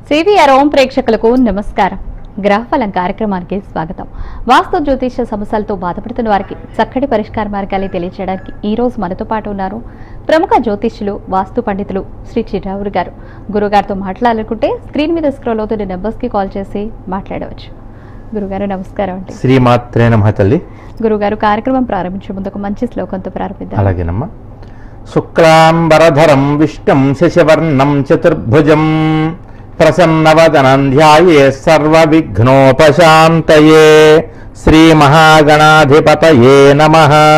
CVR ఓం ప్రేక్షకులకు నమస్కారం గ్రహఫలం కార్యక్రమానికి స్వాగతం వాస్తు జ్యోతిష సమస్యలతో బాధపడుతున్న వారికి చక్కటి పరిష్కార మార్గాలు తెలియజేయడానికి ఈ రోజు మనతో పాటు ఉన్నారు ప్రముఖ జ్యోతిష్యులు వాస్తు పండితులు శ్రీ చిరావురు గారు గురుగారితో మాట్లాడాలనుకుంటే స్క్రీన్ మీద స్క్రోల్ అవుతున్న నెంబర్స్ కి కాల్ చేసి మాట్లాడవచ్చు గురుగారు నమస్కారం అండి శ్రీమాత్రే నమ తల్లి గురుగారు కార్యక్రమం ప్రారంభించే ముందు ఒక మంచి శ్లోకంతో ప్రారంభిద్దాం అలాగేనమ్మా శుక్లాంబరధరం విష్ణుం శశివర్ణం చతుర్భుజం ప్రసన్నవదనం ధ్యాయే సర్వ విఘ్నోపశాంతయే శ్రీ మహాగణాధిపతయే నమ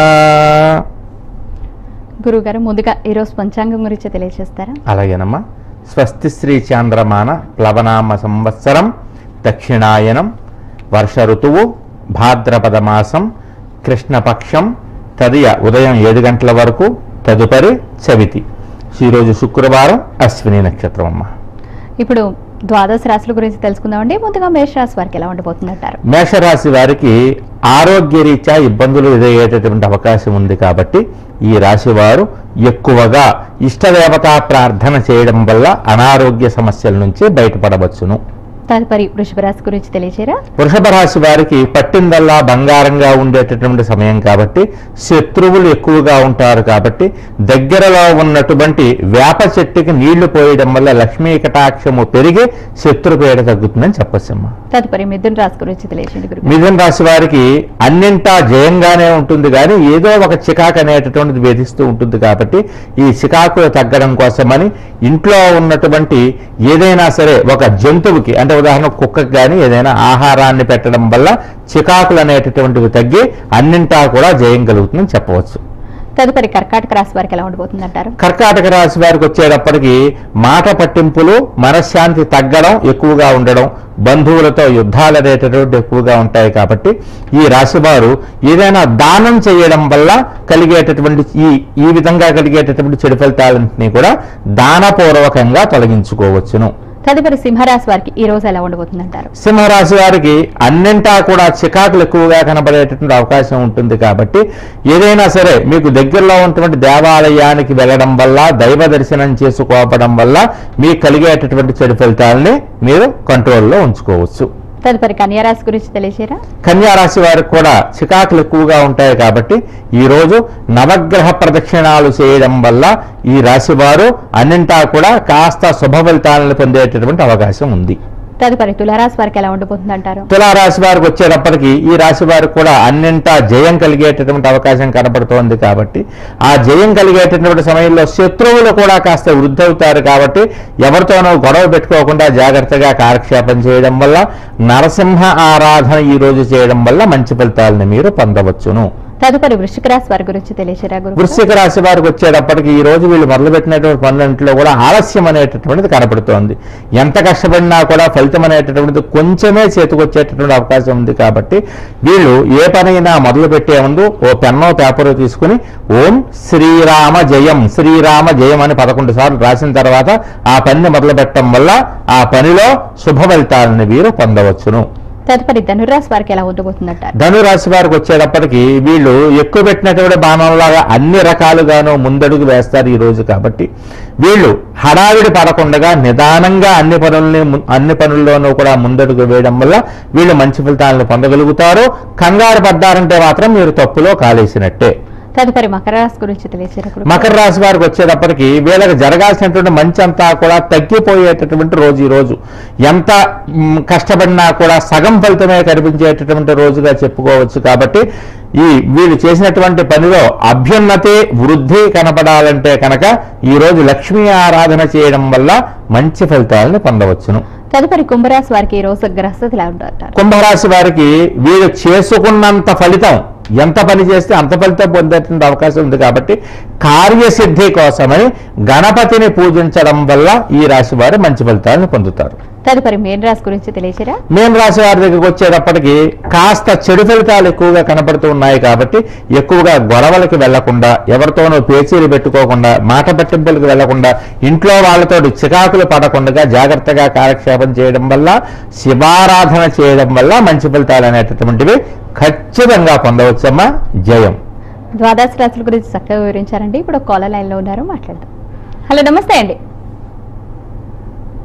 గురుగారు ముందుగా ఈరోజు పంచాంగం గురించి తెలియజేస్తారా అలాగేనమ్మా స్వస్తి శ్రీ చాంద్రమాన ప్లవనామ సంవత్సరం దక్షిణాయనం వర్ష ఋతువు భాద్రపద మాసం కృష్ణపక్షం తదియ ఉదయం ఏడు గంటల వరకు తదుపరి చవితి ఈరోజు శుక్రవారం అశ్విని నక్షత్రం అమ్మ ఇప్పుడు ద్వాదశ రాశుల గురించి తెలుసుకుందామండి ముందుగా మేషరాశి వారికి ఎలా ఉండబోతుందంటారు మేషరాశి వారికి ఆరోగ్యరీత్యా ఇబ్బందులు ఎదురయ్యేటటువంటి అవకాశం ఉంది కాబట్టి ఈ రాశి వారు ఎక్కువగా ఇష్టదేవతా ప్రార్థన చేయడం వల్ల అనారోగ్య సమస్యల నుంచి బయటపడవచ్చును తదుపరి వృషభ రాశి గురించి తెలియచేరా వృషభ రాశి వారికి పట్టిందల్లా బంగారంగా ఉండేటటువంటి సమయం కాబట్టి శత్రువులు ఎక్కువగా ఉంటారు కాబట్టి దగ్గరలో ఉన్నటువంటి వేప చెట్టుకి నీళ్లు పోయడం వల్ల లక్ష్మీ కటాక్షము పెరిగి శత్రుపేడ తగ్గుతుందని చెప్పొచ్చమ్మా తదుపరి మిథున రాశి గురించి తెలియచేయండి గురు మిథున రాశి వారికి అన్నింటా జయంగానే ఉంటుంది కానీ ఏదో ఒక చికాకు అనేటటువంటిది వేధిస్తూ ఉంటుంది కాబట్టి ఈ చికాకులు తగ్గడం కోసమని ఇంట్లో ఉన్నటువంటి ఏదైనా సరే ఒక జంతువుకి అంటే ఉదాహరణ కుక్కకి కానీ ఏదైనా ఆహారాన్ని పెట్టడం వల్ల చికాకులు అనేటటువంటివి తగ్గి అన్నింటా కూడా జయం కలుగుతుందని చెప్పవచ్చు తదుపరి కర్కాటక రాశి వారికి ఎలా ఉండబోతుందంటారు కర్కాటక రాశి వారికి వచ్చేటప్పటికి మాట పట్టింపులు మనశ్శాంతి తగ్గడం ఎక్కువగా ఉండడం బంధువులతో యుద్ధాలు అనేటటువంటి ఎక్కువగా ఉంటాయి కాబట్టి ఈ రాశి వారు ఏదైనా దానం చేయడం వల్ల కలిగేటటువంటి ఈ ఈ విధంగా కలిగేటటువంటి చెడు ఫలితాలన్నింటినీ కూడా దానపూర్వకంగా తొలగించుకోవచ్చును తదుపరి సింహరాశి వారికి ఈ రోజు ఎలా ఉండబోతుందంటారు సింహరాశి వారికి అన్నింటా కూడా చికాకులు ఎక్కువగా కనబడేటటువంటి అవకాశం ఉంటుంది కాబట్టి ఏదైనా సరే మీకు దగ్గరలో ఉన్నటువంటి దేవాలయానికి వెళ్ళడం వల్ల దైవ దర్శనం చేసుకోవడం వల్ల మీకు కలిగేటటువంటి చెడు ఫలితాలని మీరు కంట్రోల్లో ఉంచుకోవచ్చు తదుపరి కన్యారాశి గురించి తెలియచేరా కన్యా రాశి వారికి కూడా చికాకులు ఎక్కువగా ఉంటాయి కాబట్టి ఈ రోజు నవగ్రహ ప్రదక్షిణాలు చేయడం వల్ల ఈ రాశి వారు అన్నింటా కూడా కాస్త శుభ ఫలితాలను పొందేటటువంటి అవకాశం ఉంది తదుపరి తులారాశి వారికి ఎలా ఉండబోతుందంటారు తులారాశి వారికి వచ్చేటప్పటికి ఈ రాశి వారికి కూడా అన్నింటా జయం కలిగేటటువంటి అవకాశం కనపడుతోంది కాబట్టి ఆ జయం కలిగేటటువంటి సమయంలో శత్రువులు కూడా కాస్త వృద్ధి అవుతారు కాబట్టి ఎవరితోనూ గొడవ పెట్టుకోకుండా జాగ్రత్తగా కాలక్షేపం చేయడం వల్ల నరసింహ ఆరాధన ఈ రోజు చేయడం వల్ల మంచి ఫలితాలను మీరు పొందవచ్చును తదుపరి వృశ్చిక రాశి వారి గురించి తెలియచేరా గురు వృశ్చిక రాశి వారికి వచ్చేటప్పటికి ఈ రోజు వీళ్ళు మొదలుపెట్టినటువంటి పనులంట్లో కూడా ఆలస్యం అనేటటువంటిది కనపడుతోంది ఎంత కష్టపడినా కూడా ఫలితం అనేటటువంటిది కొంచెమే చేతికొచ్చేటటువంటి అవకాశం ఉంది కాబట్టి వీళ్ళు ఏ పనైనా మొదలు పెట్టే ముందు ఓ పెన్నో పేపరు తీసుకుని ఓం శ్రీరామ జయం శ్రీరామ జయం అని పదకొండు సార్లు రాసిన తర్వాత ఆ పనిని మొదలు పెట్టడం వల్ల ఆ పనిలో శుభ ఫలితాలను వీరు పొందవచ్చును తదుపరి ధనురాశి వారికి ఎలా ఉండబోతుందంటారు ధనురాశి వారికి వచ్చేటప్పటికి వీళ్ళు ఎక్కువ పెట్టినటువంటి బాణంలాగా అన్ని రకాలుగాను ముందడుగు వేస్తారు ఈ రోజు కాబట్టి వీళ్ళు హడావిడి పడకుండా నిదానంగా అన్ని పనుల్ని ము- అన్ని పనుల్లోనూ కూడా ముందడుగు వేయడం వల్ల వీళ్ళు మంచి ఫలితాలను పొందగలుగుతారు కంగారు పడ్డారంటే మాత్రం మీరు తప్పులో కాలేసినట్టే తదుపరి మకర రాశి గురించి తెలియచేరా గురు మకర రాశి వారికి వచ్చేటప్పటికి వీళ్ళకి జరగాల్సినటువంటి మంచి అంతా కూడా తగ్గిపోయేటటువంటి రోజు ఈ రోజు ఎంత మ్, కష్టపడినా కూడా సగం ఫలితమే కనిపించేటటువంటి రోజుగా చెప్పుకోవచ్చు కాబట్టి ఈ వీళ్ళు చేసినటువంటి పనిలో అభ్యున్నతి వృద్ధి కనపడాలంటే కనుక ఈ రోజు లక్ష్మీ ఆరాధన చేయడం వల్ల మంచి ఫలితాలను పొందవచ్చును తదుపరి కుంభరాశి వారికి ఈ రోజు గ్రస్తత ఎలా ఉంటారు కుంభరాశి వారికి వీళ్ళు చేసుకున్నంత ఫలితం ఎంత పని చేస్తే అంత ఫలితం పొందేటువంటి అవకాశం ఉంది కాబట్టి కార్యసిద్ధి కోసమని గణపతిని పూజించడం వల్ల ఈ రాశి వారు మంచి ఫలితాలను పొందుతారు తదుపరి మేన్ రాశి గురించి తెలియచేరా మేం రాశి వారి దగ్గరికి వచ్చేటప్పటికి కాస్త చెడు ఫలితాలు ఎక్కువగా కనపడుతూ ఉన్నాయి కాబట్టి ఎక్కువగా గొడవలకి వెళ్లకుండా ఎవరితోనూ పేచీలు పెట్టుకోకుండా మాట పట్టింపులకు వెళ్లకుండా ఇంట్లో వాళ్ళతో చికాకులు పడకుండా జాగ్రత్తగా కాలక్షేపం చేయడం వల్ల శివారాధన చేయడం వల్ల మంచి ఫలితాలు అనేటటువంటివి ఖచ్చితంగా పొందవచ్చమ్మా జయం ద్వాదశ రాశుల గురించి చక్కగా వివరించారండి ఇప్పుడు కాలర్ లైన్ లో ఉన్నారు మాట్లాడదాం హలో నమస్తే అండి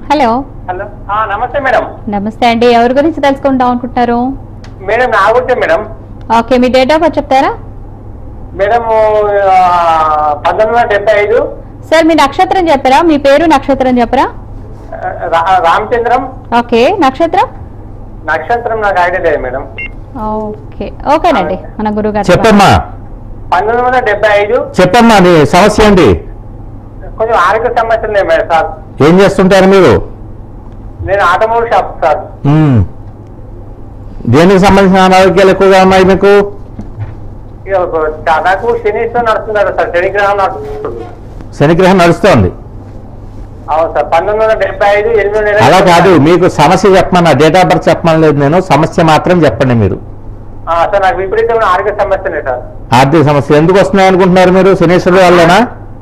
హలో హలో ఆ, నమస్తే మేడం నమస్తే అండి ఎవరి గురించి తెలుసుకుందాం అనుకుంటున్నారు మేడం నా గురించే మేడం ఓకే మీ డేట్ ఆఫ్ బర్త్ చెప్తారా మేడం ఆ, పంతొమ్మిది వందల డెబ్బై ఐదు సార్ మీ నక్షత్రం చెప్పరా మీ పేరు నక్షత్రం చెప్పరా ఆ, రా- రామచంద్రం ఓకే నక్షత్రం నక్షత్రం నాకు ఐడియా లేదు మేడం ఓకే ఓకేనండి మన గురువు గారు చెప్పమ్మా పంతొమ్మిది వందల డెబ్బై ఐదు చెప్పమ్మా నీ సమస్య ఏంటి కొంచెం ఆరోగ్య సమస్యలు లేవు మేడం సార్ ఏం చేస్తుంటారు మీరు నేను ఆటోమొబైల్ షాప్ సార్ ఉమ్. దేనికి సంబంధించిన అనారోగ్యాలు ఎక్కువగా ఉన్నాయి మీకు ఇక ఒక- నాకు శనితో నడుస్తున్నారు సార్ శనిగ్రహం నడుస్తుంది శనిగ్రహం నడుస్తోంది అవును సార్ పంతొమ్మిది వందల డెబ్బై ఐదు ఎనిమిది నెలలు అలా కాదు మీకు సమస్య చెప్పమన్నా డేట్ ఆఫ్ బర్త్ చెప్పమని లేదు నేను సమస్య మాత్రం చెప్పండి మీరు ఆ, సార్ నాకు విపరీతమైన ఆరోగ్య సమస్యలే సార్ ఆర్థిక సమస్య ఎందుకు వస్తున్నాయి అనుకుంటున్నారు మీరు శనీశ్వరుడు వల్లనా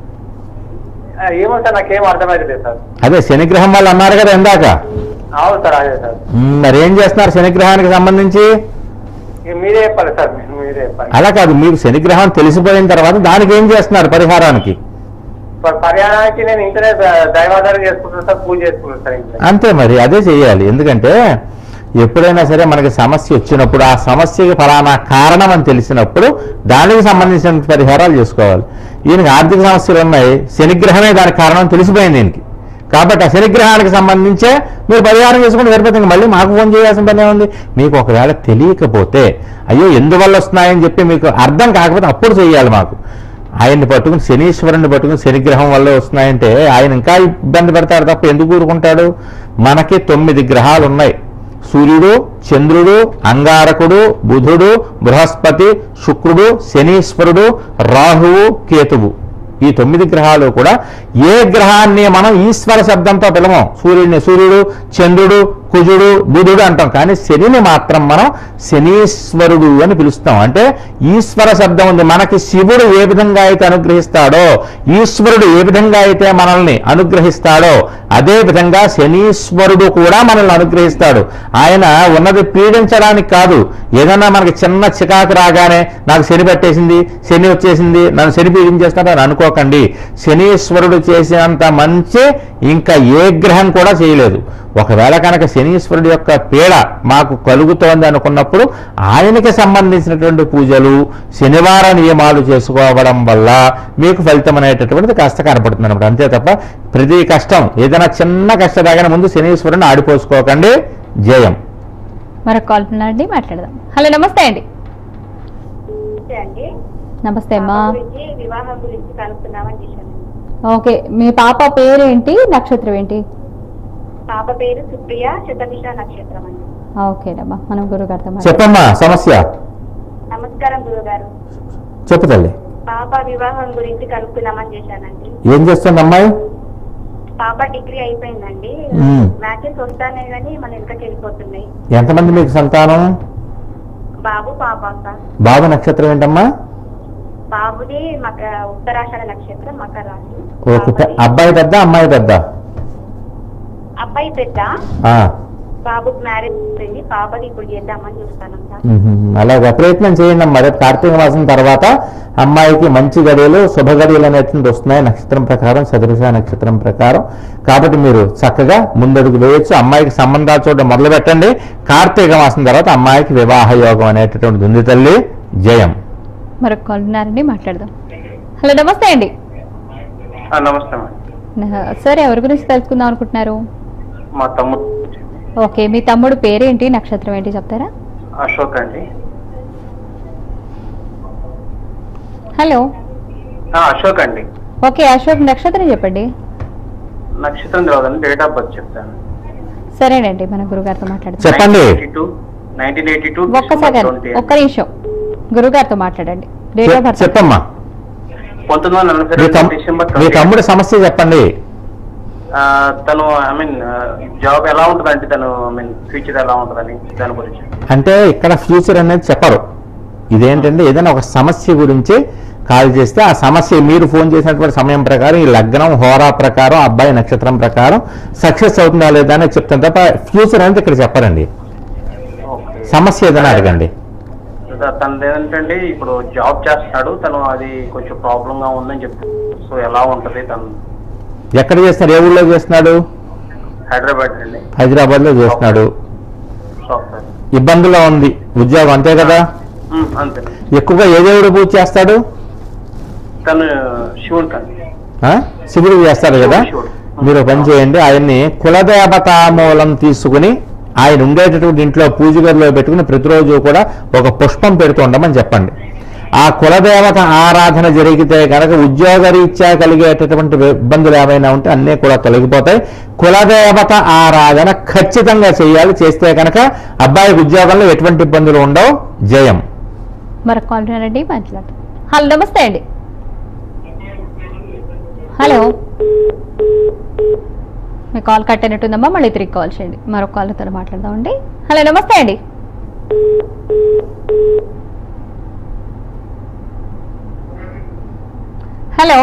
ఆ, ఏమో సార్ నాకేం అర్థమైతే సార్ అదే శనిగ్రహం వాళ్ళు అన్నారు కదా ఇందాక అవును సార్ అదే సార్ ఉమ్, మరి ఏం చేస్తున్నారు శనిగ్రహానికి సంబంధించి ఇక మీరే చెప్పాలి సార్ మీరే చెప్పాలి అలా కాదు మీకు శనిగ్రహం తెలిసిపోయిన తర్వాత దానికి ఏం చేస్తున్నారు పరిహారానికి ప- పర్యాణానికి నేను ఇంటనే ద- దైవాధారం చేసుకుంటాను సార్ పూజ చేసుకుంటాను సార్ ఇంట్లో అంతే మరి అదే చెయ్యాలి ఎందుకంటే ఎప్పుడైనా సరే మనకి సమస్య వచ్చినప్పుడు ఆ సమస్యకి ఫలానా కారణం అని తెలిసినప్పుడు దానికి సంబంధించిన పరిహారాలు చేసుకోవాలి ఈయనకి ఆర్థిక సమస్యలు ఉన్నాయి శనిగ్రహమే దానికి కారణం అని తెలిసిపోయింది దీనికి కాబట్టి ఆ శనిగ్రహానికి సంబంధించే మీరు పరిహారం చేసుకుంటే సరిపోతుంది మళ్ళీ మాకు ఫోన్ చేయాల్సిన పని ఉంది మీకు ఒకవేళ తెలియకపోతే అయ్యో ఎందువల్ల వస్తున్నాయని చెప్పి మీకు అర్థం కాకపోతే అప్పుడు చేయాలి మాకు ఆయన్ని పట్టుకుని శనీశ్వరుని పట్టుకుని శనిగ్రహం వల్ల వస్తున్నాయంటే ఆయన ఇంకా ఇబ్బంది పెడతాడు తప్ప ఎందుకు ఊరుకుంటాడు మనకి తొమ్మిది గ్రహాలు ఉన్నాయి సూర్యుడు చంద్రుడు అంగారకుడు బుధుడు బృహస్పతి శుక్రుడు శనీశ్వరుడు రాహువు కేతువు ఈ తొమ్మిది గ్రహాలు కూడా ఏ గ్రహాన్ని మనం ఈశ్వర శబ్దంతో పిలవం సూర్యుడిని సూర్యుడు చంద్రుడు కుజుడు బుధుడు అంటాం కానీ శనిని మాత్రం మనం శనీశ్వరుడు అని పిలుస్తాం అంటే ఈశ్వర శబ్దం ఉంది మనకి శివుడు ఏ విధంగా అయితే అనుగ్రహిస్తాడో ఈశ్వరుడు ఏ విధంగా అయితే మనల్ని అనుగ్రహిస్తాడో అదే విధంగా శనీశ్వరుడు కూడా మనల్ని అనుగ్రహిస్తాడు ఆయన ఉన్నది పీడించడానికి కాదు ఏదైనా మనకి చిన్న చికాకు రాగానే నాకు శని పట్టేసింది శని వచ్చేసింది నన్ను శని పీడించేస్తాడు అని అనుకోకండి శనీశ్వరుడు చేసినంత మంచి ఇంకా ఏ గ్రహం కూడా చేయలేదు ఒకవేళ కనుక శనీశ్వరుడు యొక్క పీడ మాకు కలుగుతోంది అనుకున్నప్పుడు ఆయనకి సంబంధించినటువంటి పూజలు శనివార నియమాలు చేసుకోవడం వల్ల మీకు ఫలితం అనేటటువంటిది కాస్త కనపడుతుంది అనమాట అంతే తప్ప ప్రతి కష్టం ఏదైనా చిన్న కష్టం రాగానే ముందు శనీశ్వరుని ఆడిపోసుకోకండి జయం మరొక కాల్ అండి మాట్లాడదాం హలో నమస్తే అండి నమస్తే అండి నమస్తే అమ్మా పాప గురించి వివాహం గురించి కనుక్కున్నామని చేశాను ఓకే మీ పాప పేరేంటి నక్షత్రం ఏంటి పాప పేరు సుప్రియ శతభిష నక్షత్రం అండి ఓకేనమ్మా మనం గురుగారితో మాట్లాడదాం. చెప్పమ్మా సమస్య నమస్కారం గురుగారు చెప్పు తల్లి పాప వివాహం గురించి కనుక్కున్నామని చేశానండి ఏం చేస్తుంది అమ్మాయి పాప డిగ్రీ అయిపోయిందండి మ్మ్. మ్యాచెస్ వస్తానే గానీ మన వెనకకి వెళ్ళిపోతున్నాయి ఎంతమంది మీకు సంతానం బాబు పాప సార్ బాబు నక్షత్రం ఏంటమ్మా బాబుది మక ఉత్తరాషాఢ నక్షత్రం మకర రాశి ఓకే పె- బాబుది- అబ్బాయి పెద్ద అమ్మాయి పెద్ద అబ్బాయి పెద్ద ఆ, బాబుకి మ్యారేజ్ అయింది పాపది ఇప్పుడు చేద్దామని చూస్తాను సార్ మ్మ్. అలాగే ప్రయత్నం చేయండి అమ్మా రేపు కార్తీక మాసం తర్వాత అమ్మాయికి మంచి గడియలు శుభ గడియలు అనేటువంటి వస్తున్నాయి నక్షత్రం ప్రకారం సదృశ నక్షత్రం ప్రకారం కాబట్టి మీరు చక్కగా ముందడుగు వేయొచ్చు అమ్మాయికి సంబంధాలు చూడడం మొదలు పెట్టండి కార్తీక మాసం తర్వాత అమ్మాయికి వివాహ యోగం అనేటటువంటి ఉంది తల్లి జయం మరొక కాల్ ఉన్నారండి మాట్లాడదాం హలో నమస్తే అండి ఆ, నమస్తే మేడం నా- సార్ ఎవరి గురించి తెలుసుకుందాం అనుకుంటున్నారు మా తమ్ముడు ఓకే మీ తమ్ముడు పేరేంటి నక్షత్రం ఏంటి చెప్తారా అశోక్ అండి హలో ఆ, అశోక్ అండి ఓకే అశోక్ నక్షత్రం చెప్పండి నక్షత్రం తెలియదండి డేట్ ఆఫ్ బర్త్ చెప్తాను సరేనండి మన గురుగారితో మాట్లాడదాం చెప్పండి నైన్టీన్ ఎయిటీ టూ ఒక్క సెకండ్ ఒక్క నిమిషం గురుగారితో మాట్లాడండి డేట్ ఆఫ్ బర్త్ చెప్పమ్మా పంతొమ్మిది వందల నలభై మీ రెండు తమ్- డిసెంబర్ మీ 28. తమ్ముడి సమస్య చెప్పండి ఆ, తను ఐ మీన్ జాబ్ ఎలా ఉంటుందంటే తను ఐ మీన్ ఫ్యూచర్ ఎలా ఉంటుందని దాని గురించి అంటే ఇక్కడ ఫ్యూచర్ అనేది చెప్పరు ఇదేంటంటే ఏదైనా ఒక సమస్య గురించి కాల్ చేస్తే ఆ సమస్య మీరు ఫోన్ చేసినటువంటి సమయం ప్రకారం ఈ లగ్నం హోరా ప్రకారం అబ్బాయి నక్షత్రం ప్రకారం సక్సెస్ అవుతుందా లేదా అనేది చెప్తాను తప్ప ఫ్యూచర్ అనేది ఇక్కడ చెప్పరండి ఓకే సమస్య ఏదైనా అడగండి తనది ఏంటంటే ఇప్పుడు జాబ్ చేస్తున్నాడు తను అది కొంచెం ప్రాబ్లం గా ఉందని చెప్తాను సో ఎలా ఉంటది తను ఎక్కడ చేస్తున్నారు ఏ ఊళ్ళో చేస్తున్నాడు హైదరాబాద్ అండి హైదరాబాద్ లో చేస్తున్నాడు సాఫ్ట్వేర్ ఇబ్బందులో ఉంది ఉద్యోగం అంతే కదా ఉమ్, అంతే ఎక్కువగా ఏ దేవుడు పూజ చేస్తాడు తను శివుడు కాదు ఆ? శివుడు చేస్తారు కదా శివుడు. మీరు ఒక పని చేయండి ఆయన్ని కులదేవతా మూలం తీసుకుని ఆయన ఉండేటటువంటి ఇంట్లో పూజ గదిలో పెట్టుకుని ప్రతిరోజు కూడా ఒక పుష్పం పెడుతూ ఉండమని చెప్పండి ఆ కులదేవత ఆరాధన జరిగితే కనుక ఉద్యోగరీత్యా కలిగేటటువంటి ఇబ్బందులు ఏమైనా ఉంటే అన్నీ కూడా తొలగిపోతాయి కులదేవత ఆరాధన ఖచ్చితంగా చేయాలి చేస్తే కనుక అబ్బాయికి ఉద్యోగంలో ఎటువంటి ఇబ్బందులు ఉండవు జయం మరొక కాల్ రండి మాట్లాడదాం హలో నమస్తే అండి హలో మీ కాల్ కట్ అయినట్టుందమ్మా మళ్ళీ తిరిగి కాల్ చేయండి మరొక కాల్తో మాట్లాడదామండి హలో నమస్తే అండి హలో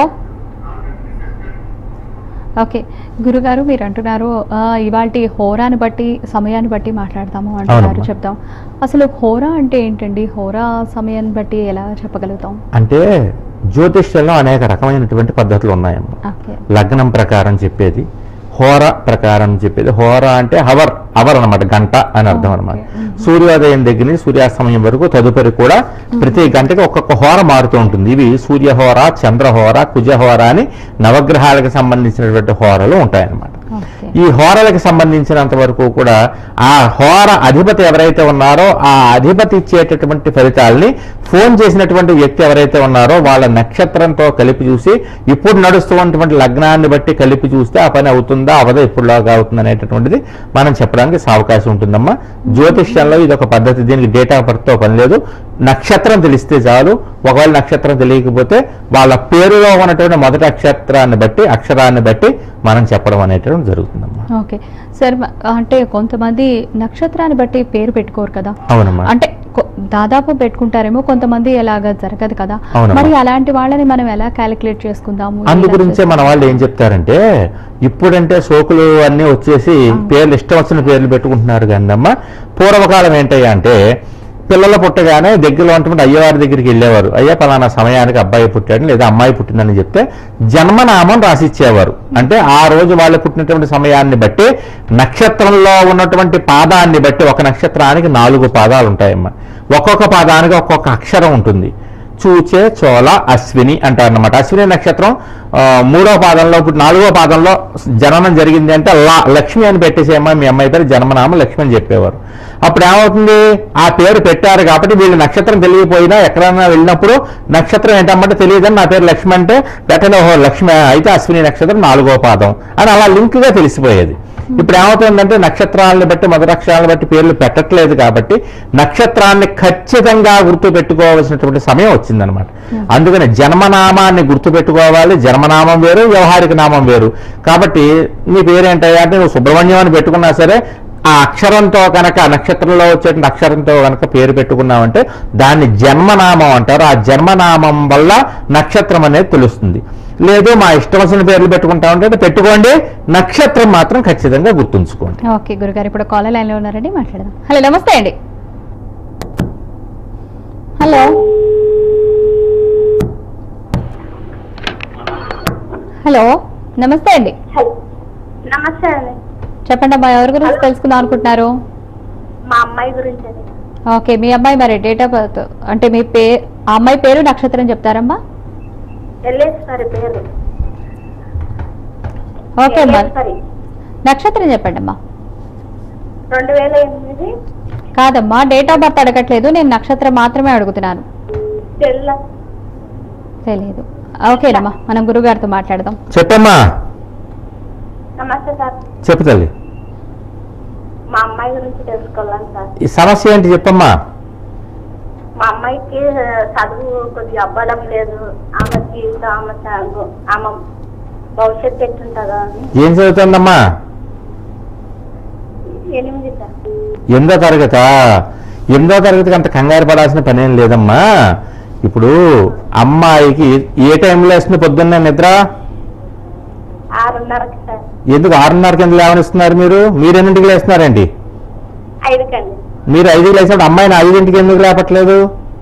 ఓకే గురుగారు మీరు అంటున్నారు ఇవాళ హోరాని బట్టి సమయాన్ని బట్టి మాట్లాడతాము అంటున్నారు అవునమ్మా. చెప్తాం అసలు హోరా అంటే ఏంటండి హోరా సమయాన్ని బట్టి ఎలా చెప్పగలుగుతాం అంటే జ్యోతిష్యంలో అనేక రకమైనటువంటి పద్ధతులు ఉన్నాయమ్మా ఓకే లగ్నం ప్రకారం చెప్పేది హోర ప్రకారం చెప్పేది హోర అంటే హవర్ అవర్ అన్నమాట గంట అని అర్థం అనమాట Okay. Mhm. సూర్యోదయం దగ్గర నుంచి సూర్యాస్తమయం వరకు తదుపరి కూడా ప్రతి గంటకి ఒక్కొక్క హోర మారుతూ ఉంటుంది ఇవి సూర్యహోర చంద్రహోర కుజహోర అని నవగ్రహాలకు సంబంధించినటువంటి హోరలు ఉంటాయన్నమాట ఓకే ఈ హోరలకు సంబంధించినంత వరకు కూడా ఆ హోర అధిపతి ఎవరైతే ఉన్నారో ఆ అధిపతి ఇచ్చేటటువంటి ఫలితాలని ఫోన్ చేసినటువంటి వ్యక్తి ఎవరైతే ఉన్నారో వాళ్ళ నక్షత్రంతో కలిపి చూసి ఇప్పుడు నడుస్తున్నటువంటి లగ్నాన్ని బట్టి కలిపి చూస్తే ఆ పని అవుతుందా అవదా ఎప్పుడులాగా అవుతుంది అనేటటువంటిది మనం చెప్పడానికి అవకాశం ఉంటుందమ్మా జ్యోతిష్యంలో ఇది ఒక పద్ధతి దీనికి డేట్ ఆఫ్ బర్త్తో పని లేదు నక్షత్రం తెలిస్తే చాలు ఒకవేళ నక్షత్రం తెలియకపోతే వాళ్ళ పేరులో ఉన్నటువంటి మొదటి అక్షరాన్ని బట్టి అక్షరాన్ని బట్టి మనం చెప్పడం అనేటువంటి జరుగుతుందమ్మా ఓకే సార్ మ- అంటే కొంతమంది నక్షత్రాన్ని బట్టి పేరు పెట్టుకోరు కదా అవునమ్మా అంటే కొ- దాదాపు పెట్టుకుంటారేమో కొంతమంది ఎలాగ జరగదు కదా అవునమ్మా. మరి అలాంటి వాళ్ళని మనం ఎలా క్యాలిక్యులేట్ చేసుకుందాము అందు ఎలా గురించే మన వాళ్ళు ఏం చెప్తారంటే ఇప్పుడంటే సోకులు అన్నీ వచ్చేసి పేర్లు ఇష్టం వచ్చిన పేర్లు పెట్టుకుంటున్నారు కానీ అమ్మ పూర్వకాలం ఏంటయ్యా అంటే పిల్లలు పుట్టగానే దగ్గరలో ఉన్నటువంటి అయ్యవారి దగ్గరికి వెళ్ళేవారు అయ్యా పలానా సమయానికి అబ్బాయి పుట్టాడు లేదా అమ్మాయి పుట్టిందని చెప్తే జన్మనామం రాసిచ్చేవారు అంటే ఆ రోజు వాళ్ళు పుట్టినటువంటి సమయాన్ని బట్టి నక్షత్రంలో ఉన్నటువంటి పాదాన్ని బట్టి ఒక నక్షత్రానికి నాలుగు పాదాలు ఉంటాయమ్మా ఒక్కొక్క పాదానికి ఒక్కొక్క అక్షరం ఉంటుంది చూచే చోళ అశ్విని అంటారన్నమాట అశ్విని నక్షత్రం ఆ, మూడో పాదంలో ఇప్పుడు నాలుగో పాదంలో జననం జరిగింది అంటే లా లక్ష్మి అని పెట్టేసేమ్మా మీ అమ్మాయి పేరు జన్మనామ లక్ష్మి అని చెప్పేవారు అప్పుడు ఏమవుతుంది ఆ పేరు పెట్టారు కాబట్టి వీళ్ళు నక్షత్రం తెలియపోయినా ఎక్కడైనా వెళ్ళినప్పుడు నక్షత్రం ఏంటమ్మంటే తెలియదని నా పేరు లక్ష్మి అంటే వెంటనే ఓహో లక్ష్మి అయితే అశ్విని నక్షత్రం నాలుగో పాదం అని అలా లింక్గా తెలిసిపోయేది ఇప్పుడు ఏమవుతుందంటే నక్షత్రాలను బట్టి మొదలక్షరాలను బట్టి పేర్లు పెట్టట్లేదు కాబట్టి నక్షత్రాన్ని ఖచ్చితంగా గుర్తు పెట్టుకోవాల్సినటువంటి సమయం వచ్చిందనమాట అందుకని జన్మనామాన్ని గుర్తు పెట్టుకోవాలి జన్మనామం వేరు వ్యవహారిక నామం వేరు కాబట్టి నీ పేరేంటయ్యా అంటే నువ్వు సుబ్రహ్మణ్యం అని పెట్టుకున్నా సరే ఆ అక్షరంతో కనుక ఆ నక్షత్రంలో వచ్చేటువంటి అక్షరంతో కనుక పేరు పెట్టుకున్నామంటే దాన్ని జన్మనామం అంటారు ఆ జన్మనామం వల్ల నక్షత్రం అనేది తెలుస్తుంది లేదు మా ఇష్టం వచ్చిన పేర్లు పెట్టుకుంటామంటే అంటే పెట్టుకోండి నక్షత్రం మాత్రం ఖచ్చితంగా గుర్తుంచుకోండి ఓకే గురుగారు ఇప్పుడు కాలర్ లైన్లో ఉన్నారండి మాట్లాడదాం హలో నమస్తే అండి హలో హలో నమస్తే అండి హలో నమస్తే అండి చెప్పండి అమ్మా ఎవరి గురించి తెలుసుకుందాం అనుకుంటున్నారు మా అమ్మాయి గురించి అండి ఓకే మీ అమ్మాయి మరి డేట్ ఆఫ్ బర్త్ అంటే మీ పే ఆ అమ్మాయి పేరు నక్షత్రం చెప్తారమ్మా ఎల్లేశ్వరి పేరు ఓకే అమ్మా ఎల్లేశ్వరి నక్షత్రం చెప్పండి అమ్మా రెండు వేల ఎనిమిది కాదమ్మా డేట్ ఆఫ్ బర్త్ అడగట్లేదు నేను నక్షత్రం మాత్రమే అడుగుతున్నాను తెల్ల తెలియదు ఓకేనమ్మా మనం గురుగారితో మాట్లాడదాం చెప్పమ్మా నమస్తే సార్ చెప్పు తల్లి మా అమ్మాయి గురించి తెలుసుకోవాలని సార్ ఈ సమస్య ఏంటి చెప్పమ్మా మా అమ్మాయికి చదువు కొద్దిగా అవ్వడం లేదు ఆమె జీవితం ఆమె చదువు ఆమె భవిష్యత్తు ఎట్టుంటుందా అని ఏం చదువుతుందమ్మా ఎనిమిది సార్ ఎనిమిదో తరగతా ఎనిమిదో తరగతికి అంత కంగారు పడాల్సిన పని ఏం లేదమ్మా ఇప్పుడు అమ్మాయికి ఏ టైంలో వేస్తుంది పొద్దున్నే నిద్ర ఆరున్నరకి సార్ ఎందుకు ఆరున్నర కింద లేవనిస్తున్నారు మీరు మీరు ఎన్నింటికి లేస్తున్నారండి ఐదుకండి మీరు ఐదుకి లేచినప్పుడు అమ్మాయిని ఐదింటికి ఎందుకు లేపట్లేదు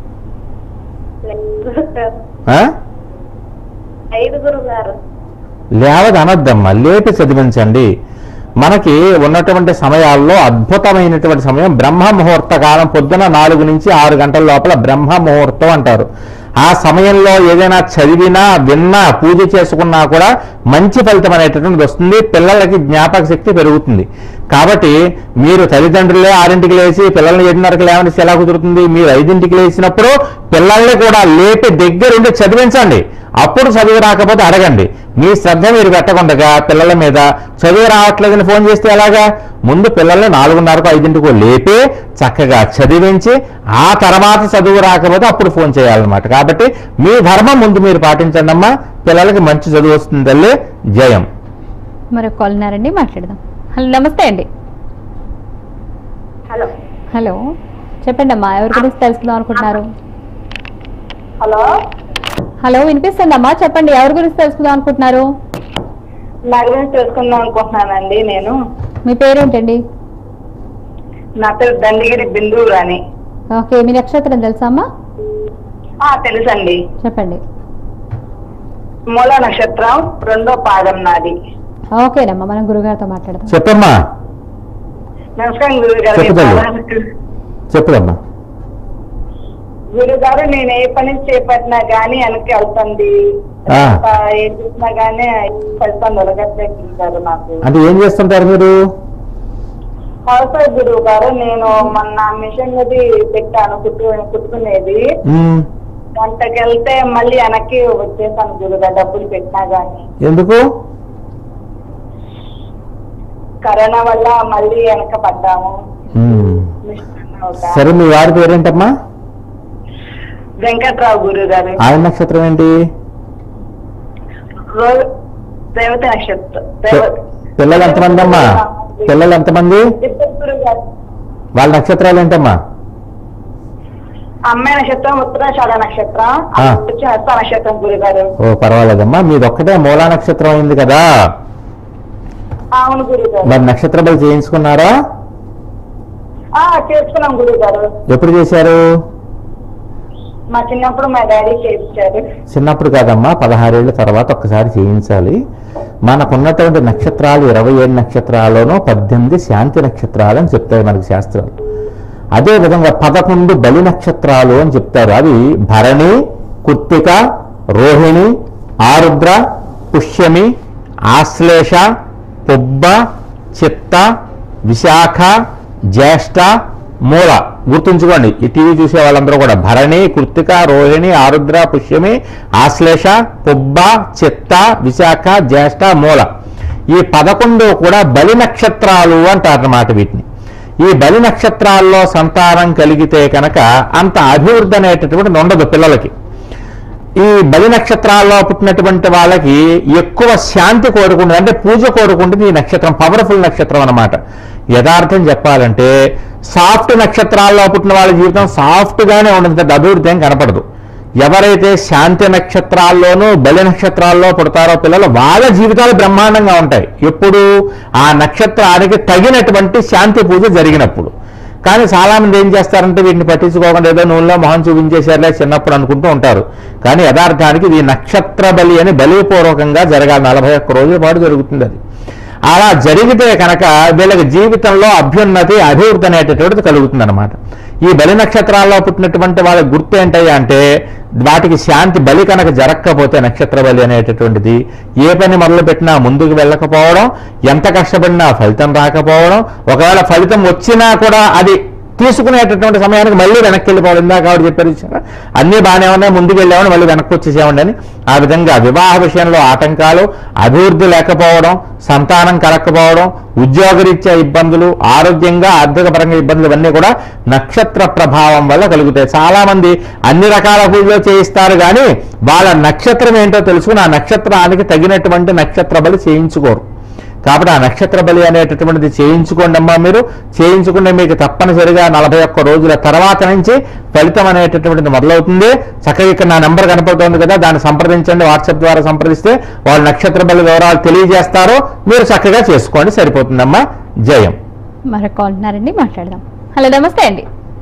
గురువు గారు ఆ? ఐదుగురు గారు లేవదు అనొద్దమ్మా లేపి చదివించండి మనకి ఉన్నటువంటి సమయాల్లో అద్భుతమైనటువంటి సమయం బ్రహ్మ ముహూర్త కాలం పొద్దున నాలుగు నుంచి ఆరు గంటల లోపల బ్రహ్మ ముహూర్తం అంటారు ఆ సమయంలో ఏదైనా చదివినా విన్నా పూజ చేసుకున్నా కూడా మంచి ఫలితం అనేటటువంటిది వస్తుంది పిల్లలకి జ్ఞాపక శక్తి పెరుగుతుంది కాబట్టి మీరు తల్లిదండ్రులే ఆరింటికి లేచి పిల్లల్ని ఏడున్నరకు లేవనిస్తే ఎలా కుదురుతుంది మీరు ఐదింటికి లేచినప్పుడు పిల్లల్ని కూడా లేపి దగ్గరుండి చదివించండి అప్పుడు చదువు రాకపోతే అడగండి మీ శ్రద్ధ మీరు పెట్టకుండా పిల్లల మీద చదువు రావట్లేదని ఫోన్ చేస్తే ఎలాగా ముందు పిల్లల్ని నాలుగున్నరకు ఐదింటికో లేపి చక్కగా చదివించి ఆ తర్వాత చదువు రాకపోతే అప్పుడు ఫోన్ చేయాలన్నమాట కాబట్టి మీ ధర్మం ముందు మీరు పాటించండి అమ్మా పిల్లలకి మంచి చదువు వస్తుంది తల్లి జయం మరొక కాల్ ఉన్నారండి మాట్లాడదాం హలో నమస్తే అండి హలో హలో చెప్పండి అమ్మా ఎవరి గురించి తెలుసుకుందాం అనుకుంటున్నారు హలో హలో వినిపిస్తుందమ్మా చెప్పండి ఎవరి గురించి తెలుసుకుందాం అనుకుంటున్నారు నా గురించి తెలుసుకుందాం అనుకుంటున్నానండి నేను మీ పేరేంటండి నా పేరు దండిగిరి బిందు రాణి ఓకే మీ నక్షత్రం తెలుసా అమ్మా ఆ తెలుసండి చెప్పండి మూల నక్షత్రం రెండో పాదం నాది ఓకేనమ్మా మనం గురుగారితో మాట్లాడదాం చెప్పమ్మా నమస్కారం గురువు గారు చెప్పు తల్లి. చెప్పుదమ్మా గురువు గారు నేను ఏ పని చేపట్టినా గానీ వెనక్కి వెళ్తుంది ఆ. ఆ, ఏం చేసినా గానీ ఫలితం దొరకట్లేదు గారు నాకు అంటే ఏం చేస్తుంటారు మీరు హౌస్ వైఫ్ గురువు గారు నేను మొన్న మిషన్ అది పెట్టాను కుట్టు కుట్టుకునేది ఉమ్, గంటకి వెళ్తే మళ్ళీ వెనక్కి వచ్చేసాను గురుగా డబ్బులు పెట్టినా గానీ ఎందుకు కరోనా వల్ల మళ్ళీ వెనక పడ్డాము ఉమ్. మిషన్ ఒక సరే మీ వారి పేరేంటమ్మా వెంకట్రావు గురువు గారు ఆయన నక్షత్రం ఏంటి రోజు దేవత నక్షత్రం పిల్ల- దేవత- పిల్లలు ఎంతమంది అమ్మా పిల్లలు ఎంతమంది ఇద్దరు గురువు గారు వాళ్ళ నక్షత్రాలు ఏంటమ్మా అమ్మాయి నక్షత్రం ఉత్తరాషాఢ నక్షత్రం ఆ. వచ్చి హస్త నక్షత్రం గురుగారు ఓ పర్వాలేదమ్మా మీదొక్కటే మూలా నక్షత్రం అయింది కదా అవును గురుగారు మరి నక్షత్ర బలి చేయించుకున్నారా ఆ చేసుకున్నాం గురుగారు ఎప్పుడు చేశారు మా చిన్నప్పుడు మా డాడీ చేయించారు చిన్నప్పుడు కాదమ్మా పదహారేళ్ల తర్వాత ఒక్కసారి చేయించాలి మనకున్నటువంటి నక్షత్రాలు ఇరవై ఏడు నక్షత్రాల్లోనూ పద్దెనిమిది శాంతి నక్షత్రాలు అని చెప్తారు మనకి శాస్త్రాలు అదే విధంగా పదకొండు బలి నక్షత్రాలు అని చెప్తారు అవి భరణి కుత్తిక రోహిణి ఆరుద్ర పుష్యమి ఆశ్లేష పుబ్బ చిత్త విశాఖ జ్యేష్ఠ మూల గుర్తుంచుకోండి ఈ టీవీ చూసే వాళ్ళందరూ కూడా భరణి కృత్తిక రోహిణి ఆరుద్ర పుష్యమి ఆశ్లేష పుబ్బ చిత్త విశాఖ జ్యేష్ఠ మూల ఈ పదకొండు కూడా బలి నక్షత్రాలు అంటారన్నమాట వీటిని ఈ బలి నక్షత్రాల్లో సంతానం కలిగితే కనుక అంత అభివృద్ధి అనేటటువంటిది ఉండదు పిల్లలకి ఈ బలి నక్షత్రాల్లో పుట్టినటువంటి వాళ్ళకి ఎక్కువ శాంతి కోరుకుంటుంది అంటే పూజ కోరుకుంటుంది ఈ నక్షత్రం పవర్ఫుల్ నక్షత్రం అన్నమాట యథార్థం చెప్పాలంటే సాఫ్ట్ నక్షత్రాల్లో పుట్టిన వాళ్ళ జీవితం సాఫ్ట్ గానే ఉండదు పెద్ద అభివృద్ధి ఏం కనపడదు ఎవరైతే శాంతి నక్షత్రాల్లోనూ బలి నక్షత్రాల్లో పుడతారో పిల్లలు వాళ్ళ జీవితాలు బ్రహ్మాండంగా ఉంటాయి ఎప్పుడు ఆ నక్షత్రానికి తగినటువంటి శాంతి పూజ జరిగినప్పుడు కానీ చాలా మంది ఏం చేస్తారంటే వీటిని పట్టించుకోకుండా ఏదో నూనెలో మొహం చూపించేసారులే చిన్నప్పుడు అనుకుంటూ ఉంటారు కానీ యథార్థానికి ఇది నక్షత్ర బలి అని బలిపూర్వకంగా జరగాలి నలభై ఒక్క రోజుల పాటు జరుగుతుంది అది అలా జరిగితే కనుక వీళ్ళకి జీవితంలో అభ్యున్నతి అభివృద్ధి అనేటటువంటిది కలుగుతుంది ఈ బలి నక్షత్రాల్లో పుట్టినటువంటి వాళ్ళ గుర్తు ఏంటయ్యా అంటే వాటికి శాంతి బలి కనుక జరగకపోతే నక్షత్ర బలి అనేటటువంటిది ఏ పని మొదలు పెట్టినా ముందుకు వెళ్ళకపోవడం ఎంత కష్టపడినా ఫలితం రాకపోవడం ఒకవేళ ఫలితం వచ్చినా కూడా అది తీసుకునేటటువంటి సమయానికి మళ్ళీ వెనక్కి వెళ్ళిపోవడం ఇందాక ఆవిడ చెప్పారు చూసారా? అన్నీ బాగానే ఉన్నాయి ముందుకు వెళ్ళామని మళ్ళీ వెనక్కి వచ్చేసామండి అని ఆ విధంగా వివాహ విషయంలో ఆటంకాలు అభివృద్ధి లేకపోవడం సంతానం కలగకపోవడం ఉద్యోగరీత్యా ఇబ్బందులు ఆరోగ్యంగా ఆర్థిక పరంగా ఇబ్బందులు ఇవన్నీ కూడా నక్షత్ర ప్రభావం వల్ల కలుగుతాయి చాలా మంది అన్ని రకాల పూజలు చేయిస్తారు కానీ వాళ్ళ నక్షత్రం ఏంటో తెలుసుకుని ఆ నక్షత్రానికి తగినటువంటి నక్షత్ర బలి చేయించుకోరు కాబట్టి ఆ నక్షత్ర బలి అనేటటువంటిది చేయించుకోండి అమ్మా మీరు చేయించుకుంటే మీకు తప్పనిసరిగా నలభై ఒక్క రోజుల తర్వాత నుంచి ఫలితం అనేటటువంటిది మొదలవుతుంది చక్కగా ఇక్కడ నా నెంబర్ కనపడుతోంది కదా దాన్ని సంప్రదించండి వాట్సాప్ ద్వారా సంప్రదిస్తే వాళ్ళు నక్షత్ర బలి వివరాలు తెలియజేస్తారో మీరు చక్కగా చేసుకోండి సరిపోతుందమ్మా జయం మరొక కాల్ ఉన్నారండి మాట్లాడదాం హలో నమస్తే అండి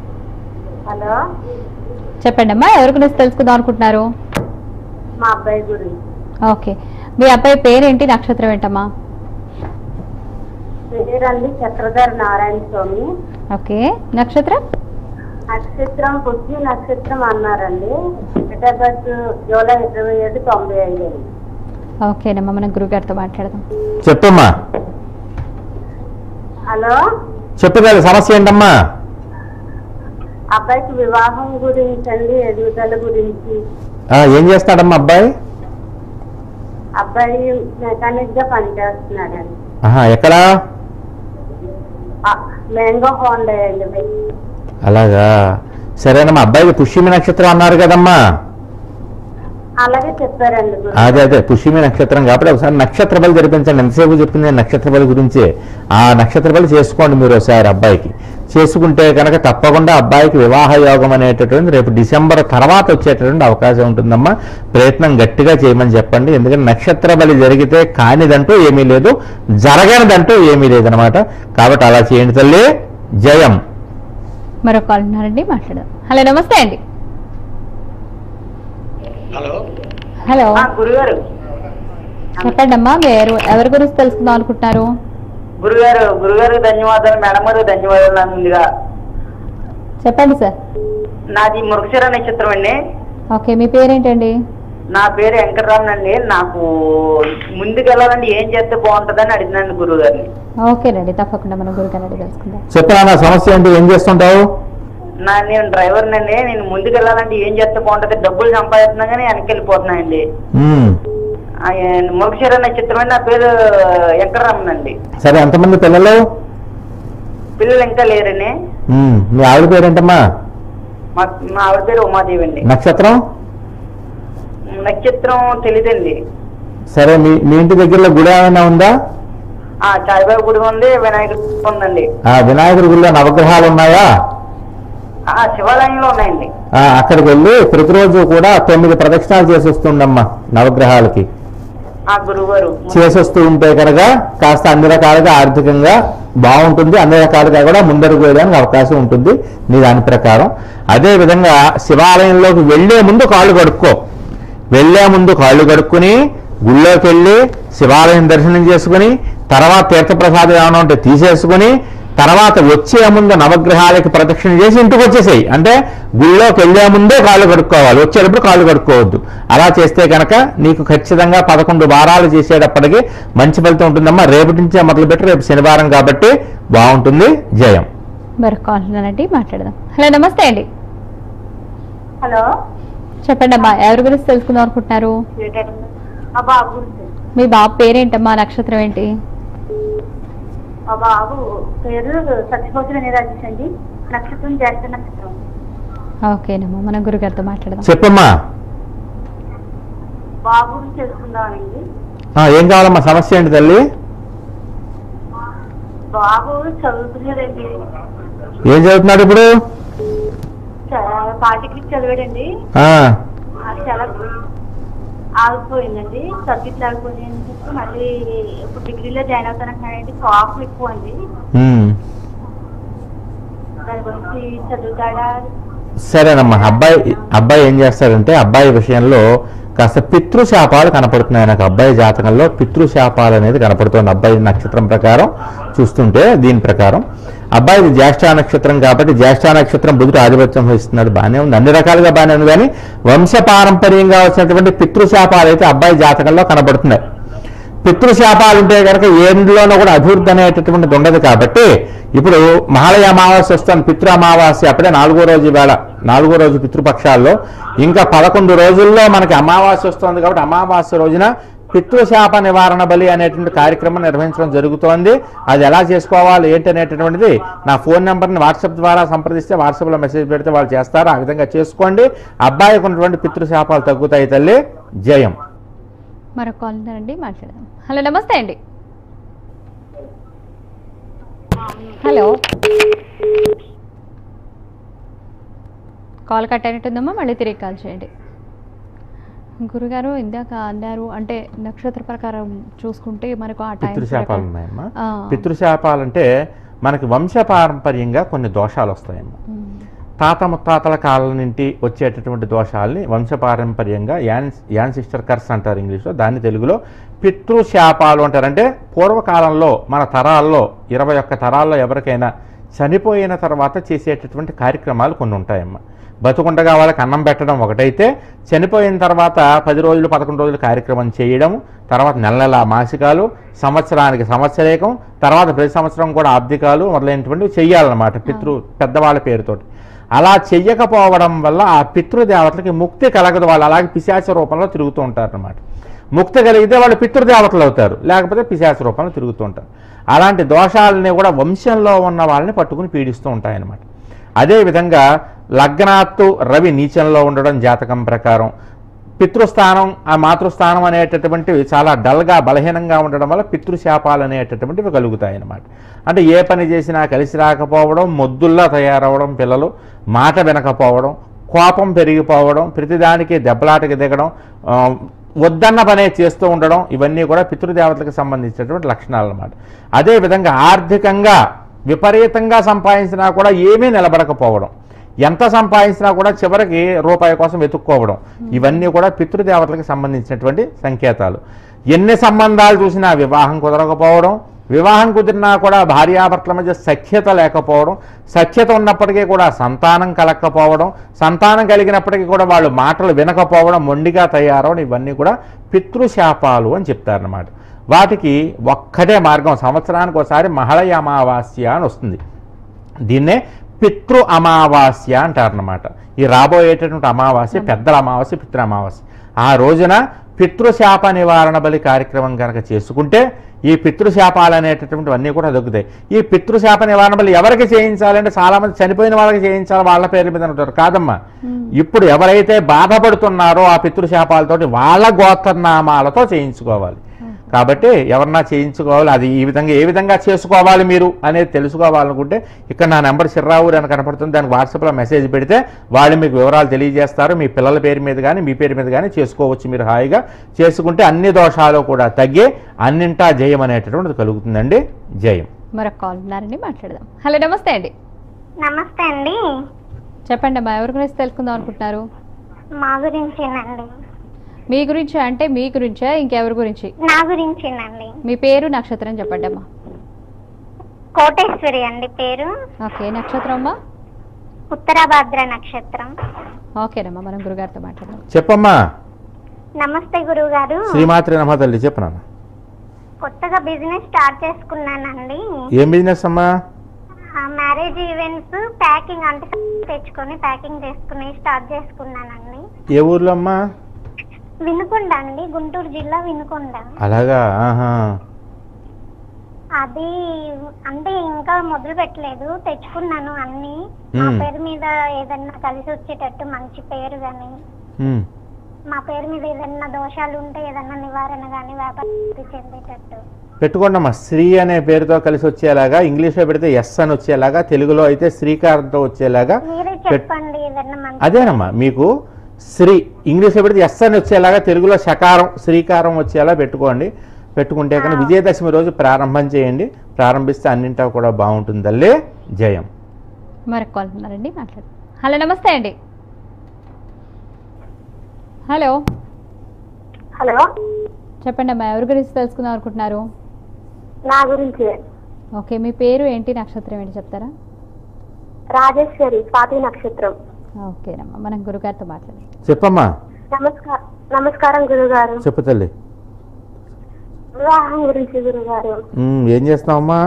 హలో చెప్పండి అమ్మా ఎవరి గురించి తెలుసుకుందాం అనుకుంటున్నారు మా అబ్బాయి గురించి ఓకే మీ అబ్బాయి పేరేంటి నక్షత్రం ఏంటమ్మా పేరండి చక్రధర్ నారాయణ స్వామి ఓకే నక్షత్రం నక్షత్రం పుష్టి నక్షత్రం అన్నారండి డేట్ ఆఫ్ బర్త్ జూలై ఇరవై ఏడు తొంభై ఐదు అండి ఓకేనమ్మా మనం గురుగారితో మాట్లాడదాం చెప్పమ్మా హలో చెప్పగల సమస్య ఏంటమ్మా అబ్బాయికి వివాహం గురించి అండి ఎదుగుదల గురించి ఆ, ఏం చేస్తాడమ్మా అబ్బాయి అబ్బాయి మెకానిక్ గా పనిచేస్తున్నాడండి ఆహా ఎక్కడా ఆ, మ్యాంగో హోండా అండి అలాగా సరేనమ్మా అబ్బాయికి పుష్యమి నక్షత్రం అన్నారు కదమ్మా అలాగే చెప్పారండి గురు అదే అదే పుష్యమి నక్షత్రం కాబట్టి ఒకసారి నక్షత్ర బలి జరిపించండి ఎంతసేపు చెప్పింది నేను నక్షత్ర బలి గురించి ఆ నక్షత్ర బలి చేసుకోండి మీరు ఒకసారి అబ్బాయికి చేసుకుంటే కనుక తప్పకుండా అబ్బాయికి వివాహ యోగం అనేటటువంటి రేపు డిసెంబర్ తర్వాత వచ్చేటటువంటి అవకాశం ఉంటుందమ్మా ప్రయత్నం గట్టిగా చేయమని చెప్పండి ఎందుకంటే నక్షత్ర బలి జరిగితే కానిదంటూ ఏమీ లేదు జరగనిదంటూ ఏమీ లేదనమాట కాబట్టి అలా చేయండి తల్లి జయం మరో కాల్ ఉన్నారండి మాట్లాడదాం హలో నమస్తే అండి హలో హలో గురుగారు చెప్పండి అమ్మా మీరు ఎవరి గురించి తెలుసుకుందాం అనుకుంటున్నారు గురుగారు గురుగారు ధన్యవాదాలు మేడం గారు ధన్యవాదాలు నా ముందుగా చెప్పండి సార్ నాది మృగశిర నక్షత్రం అండి ఓకే మీ పేరేంటండి నా పేరు వెంకటరామన్ అండి నాకు ముందుకు వెళ్ళాలంటే ఏం చేస్తే బాగుంటుందని అడిగినాను గురువు గారిని ఓకేనండి తప్పకుండా మనం గురుగారిని అడిగి తెలుసుకుందాం చెప్పరా నా సమస్య ఏంటి ఏం చేస్తుంటావు నా నేను డ్రైవర్ అండి నేను ముందుకు వెళ్ళాలంటే ఏం చేస్తే బాగుంటుంది డబ్బులు సంపాదిస్తున్నా కానీ వెనక్కి వెళ్ళిపోతున్నాయండి ఉమ్. మృగశిర నక్షత్రం అండి నా పేరు వెంకటరామన్ అండి సరే ఎంతమంది పిల్లలు పిల్లలు ఇంకా లేరండి ఉమ్. మీ ఆవిడ పేరేంటమ్మా మా మా ఆవిడ పేరు ఉమాదేవి అండి నక్షత్రం నక్షత్రం తెలియదండి సరే మీ మీ ఇంటి దగ్గరలో గుడి ఏమైనా ఉందా ఆ సాయిబాబా గుడి ఉంది వినాయకుడి గుడి ఉందండి ఆ వినాయకుడి గుడిలో నవగ్రహాలు ఉన్నాయా ఆ శివాలయంలో ఉన్నాయండి ఆ, అక్కడికి వెళ్ళి ప్రతిరోజు కూడా తొమ్మిది ప్రదక్షిణాలు చేసి వస్తుండమ్మా నవగ్రహాలకి ఆ గురువు గారు చేసొస్తూ ఉంటే కనుక కాస్త అన్ని రకాలుగా ఆర్థికంగా బాగుంటుంది అన్ని రకాలుగా కూడా ముందడుగు వేయడానికి అవకాశం ఉంటుంది నీ దాని ప్రకారం అదే విధంగా శివాలయంలోకి వెళ్లే ముందు కాళ్ళు కడుక్కో వెళ్లే ముందు కాళ్ళు కడుక్కుని గుళ్ళోకి వెళ్ళి శివాలయం దర్శనం చేసుకుని తర్వాత తీర్థప్రసాదం ఏమైనా ఉంటే తీసేసుకుని తర్వాత వచ్చే ముందు నవగ్రహాలకి ప్రదక్షిణ చేసి ఇంటికి వచ్చేసేయి అంటే గుళ్ళోకి వెళ్లే ముందే కాళ్ళు కడుక్కోవాలి వచ్చేటప్పుడు కాళ్ళు కడుక్కోవద్దు అలా చేస్తే కనుక నీకు ఖచ్చితంగా పదకొండు వారాలు చేసేటప్పటికి మంచి ఫలితం ఉంటుందమ్మా రేపటి నుంచే మొదలుపెట్టి రేపు శనివారం కాబట్టి బాగుంటుంది జయం మరో కాల్ ఉన్నారండి మాట్లాడదాం హలో నమస్తే అండి హలో చెప్పండి అమ్మా ఎవరి గురించి తెలుసుకుందాం అనుకుంటున్నారు మా బాబు గురించి. మీ బాబు పేరేంటమ్మా నక్షత్రం ఏంటి మా బాబు పేరు సత్యభోజన రాజేష్ అండి నక్షత్రం జ్యేష్ఠ నక్షత్రం ఓకేనమ్మా మనం గురుగారితో మాట్లాడదాం చెప్పమ్మా బాబు గురించి తెలుసుకుందామండి ఆ, ఏం కావాలమ్మా సమస్య ఏంటి తల్లి బాబు చదువుతున్నాడండి ఏం చదువుతున్నాడు ఇప్పుడు పాలిటెక్నిక్ చదివాడండి ఆ, అది చాలా ఆగిపోయిందండి సబ్జెక్ట్ ఆగిపోయింది చెప్పి మళ్ళీ ఇప్పుడు డిగ్రీలో జాయిన్ అవుతానంటున్నాడండి కాఫ్ ఎక్కువ అండి ఉమ్. దాని గురించి చదువుతాడా సరేనమ్మా అబ్బాయి అబ్బాయి ఏం చేస్తాడంటే అబ్బాయి విషయంలో కాస్త పితృశాపాలు కనపడుతున్నాయి నాకు అబ్బాయి జాతకంలో పితృశాపాలు అనేది కనపడుతుంది అబ్బాయి నక్షత్రం ప్రకారం చూస్తుంటే దీని ప్రకారం అబ్బాయి జ్యేష్ఠ నక్షత్రం కాబట్టి జ్యేష్ఠ నక్షత్రం బుధుడు ఆధిపత్యం వహిస్తున్నాడు బాగానే ఉంది అన్ని రకాలుగా బాగానే ఉంది కానీ వంశపారంపర్యంగా వచ్చినటువంటి పితృశాపాలు అయితే అబ్బాయి జాతకంలో కనబడుతున్నాయి పితృశాపాలు ఉంటే కనుక ఏందులోనూ కూడా అభివృద్ధి అనేటటువంటిది ఉండదు కాబట్టి ఇప్పుడు మహాలయ అమావాస్య వస్తుంది పితృ అమావాస్య అప్పుడే నాలుగో రోజు వేళ నాలుగో రోజు పితృపక్షాల్లో ఇంకా పదకొండు రోజుల్లో మనకి అమావాస్య వస్తుంది కాబట్టి అమావాస్య రోజున పితృశాప నివారణ బలి అనేటువంటి కార్యక్రమం నిర్వహించడం జరుగుతోంది అది ఎలా చేసుకోవాలి ఏంటి అనేటటువంటిది నా ఫోన్ నెంబర్ని వాట్సాప్ ద్వారా సంప్రదిస్తే వాట్సాప్లో మెసేజ్ పెడితే వాళ్ళు చేస్తారు ఆ విధంగా చేసుకోండి అబ్బాయికి ఉన్నటువంటి పితృశాపాలు తగ్గుతాయి తల్లి జయం మరో కాల్ ఉన్నారండి మాట్లాడదాం హలో నమస్తే అండి హలో కాల్ కట్ అయినట్టుందమ్మా మళ్ళీ తిరిగి కాల్ చేయండి గురుగారు ఇందాక అన్నారు అంటే నక్షత్ర ప్రకారం చూసుకుంటే మనకు ఆ టైం పితృశాపాలు ప్రకారం- ఉన్నాయమ్మా ఆ. పితృశాపాలు అంటే మనకి వంశపారంపర్యంగా కొన్ని దోషాలు వస్తాయమ్మా ఉమ్, తాత ముత్తాతల కాలం నుండి వచ్చేటటువంటి దోషాలని వంశపారంపర్యంగా యాన్ యాన్సిస్టర్ కర్స్ అంటారు ఇంగ్లీష్లో దాన్ని తెలుగులో పితృశాపాలు అంటారు అంటే పూర్వకాలంలో మన తరాల్లో ఇరవై ఒక్క తరాల్లో ఎవరికైనా చనిపోయిన తర్వాత చేసేటటువంటి కార్యక్రమాలు కొన్ని ఉంటాయమ్మా బతుకుండగా వాళ్ళకి అన్నం పెట్టడం ఒకటైతే చనిపోయిన తర్వాత పది రోజులు పదకొండు రోజులు కార్యక్రమం చేయడం తర్వాత నెల నెల మాసికాలు సంవత్సరానికి సంవత్సరేకం తర్వాత ప్రతి సంవత్సరం కూడా ఆబ్దికాలు మొదలైనటువంటివి చెయ్యాలన్నమాట పితృ పెద్దవాళ్ళ పేరుతోటి అలా చెయ్యకపోవడం వల్ల ఆ పితృదేవతలకి ముక్తి కలగదు వాళ్ళు అలాగే పిశాచ రూపంలో తిరుగుతూ ఉంటారన్నమాట ముక్తి కలిగితే వాళ్ళు పితృదేవతలు అవుతారు లేకపోతే పిశాచ రూపంలో తిరుగుతూ ఉంటారు అలాంటి దోషాలని కూడా వంశంలో ఉన్న వాళ్ళని పట్టుకుని పీడిస్తూ ఉంటాయన్నమాట అదేవిధంగా లగ్నాత్తు రవి నీచంలో ఉండడం జాతకం ప్రకారం పితృస్థానం ఆ మాతృస్థానం అనేటటువంటివి చాలా డల్గా బలహీనంగా ఉండడం వల్ల పితృశాపాలు అనేటటువంటివి కలుగుతాయి అన్నమాట అంటే ఏ పని చేసినా కలిసి రాకపోవడం మొద్దుల్లా తయారవడం పిల్లలు మాట వినకపోవడం కోపం పెరిగిపోవడం ప్రతిదానికి దెబ్బలాటకి దిగడం ఆ, వద్దన్న పనే చేస్తూ ఉండడం ఇవన్నీ కూడా పితృదేవతలకు సంబంధించినటువంటి లక్షణాలు అన్నమాట అదేవిధంగా ఆర్థికంగా విపరీతంగా సంపాదించినా కూడా ఏమీ నిలబడకపోవడం ఎంత సంపాదించినా కూడా చివరికి రూపాయి కోసం వెతుక్కోవడం ఇవన్నీ కూడా పితృదేవతలకు సంబంధించినటువంటి సంకేతాలు ఎన్ని సంబంధాలు చూసినా వివాహం కుదరకపోవడం వివాహం కుదిరినా కూడా భార్యాభర్తల మధ్య సఖ్యత లేకపోవడం సఖ్యత ఉన్నప్పటికీ కూడా సంతానం కలగకపోవడం సంతానం కలిగినప్పటికీ కూడా వాళ్ళు మాటలు వినకపోవడం మొండిగా తయారవడం ఇవన్నీ కూడా పితృశాపాలు అని చెప్తారన్నమాట వాటికి ఒక్కటే మార్గం సంవత్సరానికి ఒకసారి మహళయ అమావాస్య అని వస్తుంది దీన్నే పితృ అమావాస్య అంటారనమాట ఈ రాబోయేటటువంటి అమావాస్య పెద్దల అమావాస్య పితృ అమావాస్య ఆ రోజున పితృశాప నివారణ బలి కార్యక్రమం కనుక చేసుకుంటే ఈ పితృశాపాలు అనేటటువంటివన్నీ కూడా దొరుకుతాయి ఈ పితృశాప నివారణ బలి ఎవరికి చేయించాలంటే చాలా మంది చనిపోయిన వాళ్ళకి చేయించాలి వాళ్ళ పేర్ల మీద ఉంటారు కాదమ్మా ఇప్పుడు ఎవరైతే బాధపడుతున్నారో ఆ పితృశాపాలతోటి వాళ్ళ గోత్రనామాలతో చేయించుకోవాలి కాబట్టి ఎవరన్నా చేయించుకోవాలి అది ఈ విధంగా ఏ విధంగా చేసుకోవాలి మీరు అనేది తెలుసుకోవాలనుకుంటే ఇక్కడ నా నెంబర్ చిర్రావూరు అని కనపడుతుంది దానికి వాట్సాప్లో మెసేజ్ పెడితే వాళ్ళు మీకు వివరాలు తెలియజేస్తారు మీ పిల్లల పేరు మీద కానీ మీ పేరు మీద కానీ చేసుకోవచ్చు మీరు హాయిగా చేసుకుంటే అన్ని దోషాలు కూడా తగ్గి అన్నింటా జయం అనేటటువంటిది కలుగుతుందండి జయం మరొక కాల్ ఉన్నారండి మాట్లాడదాం హలో నమస్తే అండి నమస్తే అండి చెప్పండి అమ్మా ఎవరి గురించి తెలుసుకుందాం అనుకుంటున్నారు మా గురించేనండి మీ గురించి అంటే మీ గురించా ఇంకెవరి గురించి నా గురించేనండి మీ పేరు నక్షత్రం చెప్పండి అమ్మా కోటేశ్వరి అండి పేరు ఓకే నక్షత్రం అమ్మా ఉత్తరాభాద్ర నక్షత్రం ఓకేనమ్మా మనం గురుగారితో మాట్లాడదాం చెప్పమ్మా నమస్తే గురువు గారు శ్రీమాత్రి నమ్మ తల్లి చెప్పు నాన్న కొత్తగా బిజినెస్ స్టార్ట్ చేసుకున్నానండి ఏం బిజినెస్ అమ్మా మ్యారేజ్ ఈవెంట్స్ ప్యాకింగ్ అంటే తెచ్చుకొని ప్యాకింగ్ చేసుకుని స్టార్ట్ చేసుకున్నానండి ఏ ఊర్లో అమ్మా వినుకొండ అండి గుంటూరు జిల్లా వినుకొండ అలాగా ఆహా అది అంటే ఇంకా మొదలు పెట్టలేదు తెచ్చుకున్నాను అన్ని మా మ్మ్. పేరు మీద ఏదన్నా కలిసి వచ్చేటట్టు మంచి పేరు గాని ఉమ్. మా పేరు మీద ఏదన్నా దోషాలు ఉంటే ఏదన్నా నివారణ గాని వ్యాపారం చెందేటట్టు పెట్టుకోండమ్మా శ్రీ అనే పేరుతో కలిసి వచ్చేలాగా ఇంగ్లీష్లో పెడితే ఎస్ అని వచ్చేలాగా తెలుగులో అయితే శ్రీకారంతో వచ్చేలాగా మీరే పెట్- చెప్పండి ఏదన్నా మంచి అదేనమ్మా మీకు శ్రీ ఇంగ్లీష్లో పెడితే ఎస్ అని వచ్చేలాగా తెలుగులో శకారం శ్రీకారం వచ్చేలా పెట్టుకోండి పెట్టుకుంటే కనుక విజయదశమి రోజు ప్రారంభం చేయండి ప్రారంభిస్తే అన్నింటా కూడా బాగుంటుంది తల్లి జయం మరొక కాల్ ఉన్నారండి మాట్లాడదాం హలో నమస్తే అండి హలో హలో చెప్పండి అమ్మా ఎవరి గురించి తెలుసుకుందాం అనుకుంటున్నారు నా గురించి ఓకే మీ పేరు ఏంటి నక్షత్రం ఏంటి చెప్తారా రాజేశ్వరి స్వాతి నక్షత్రం ఓకేనమ్మా మనం గురుగారితో మాట్లాడదాం చెప్పమ్మా నమస్కారం నమస్కారం గురుగారు చెప్పు తల్లి వివాహం గురించి గురుగారు ఉమ్, ఏం చేస్తున్నావమ్మా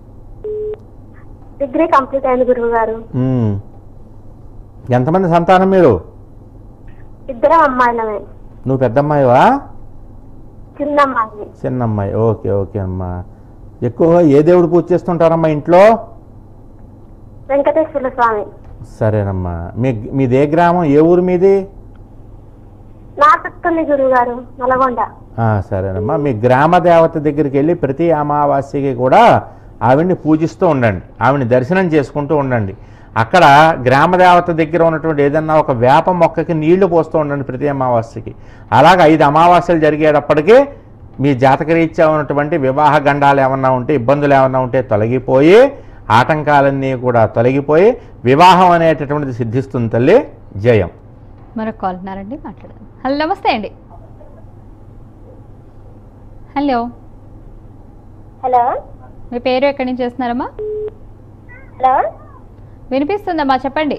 డిగ్రీ కంప్లీట్ అయింది గురుగారు ఉమ్. ఎంతమంది సంతానం మీరు ఇద్దరం అమ్మాయిలమే నువ్వు పెద్దమ్మాయివా చిన్న అమ్మాయి చిన్న అమ్మాయి ఓకే ఓకే అమ్మా ఎక్కువగా ఏ దేవుడు పూజ చేస్తుంటారమ్మా ఇంట్లో వెంకటేశ్వర స్వామి సరేనమ్మా మీ మీదే గ్రామం ఏ ఊరు మీది నాటుతుంది గురుగారు నల్గొండ ఆ, సరేనమ్మా మీ గ్రామ దేవత దగ్గరికి వెళ్ళి ప్రతి అమావాస్యకి కూడా ఆవిడ్ని పూజిస్తూ ఉండండి ఆవిడ్ని దర్శనం చేసుకుంటూ ఉండండి అక్కడ గ్రామ దేవత దగ్గర ఉన్నటువంటి ఏదన్నా ఒక వేప మొక్కకి నీళ్లు పోస్తూ ఉండండి ప్రతి అమావాస్యకి అలాగ ఐదు అమావాస్యలు జరిగేటప్పటికీ మీ జాతకరీత్యా ఉన్నటువంటి వివాహ గండాలు ఏమన్నా ఉంటే ఇబ్బందులు ఏమన్నా ఉంటే తొలగిపోయి ఆటంకాలన్నీ కూడా తొలగిపోయి వివాహం అనేటటువంటిది సిద్ధిస్తుంది తల్లి జయం మరొక కాల్ ఉన్నారండి మాట్లాడదాం హలో నమస్తే అండి హలో హలో మీ పేరు ఎక్కడి నుంచి చేస్తున్నారమ్మా హలో వినిపిస్తుందమ్మా చెప్పండి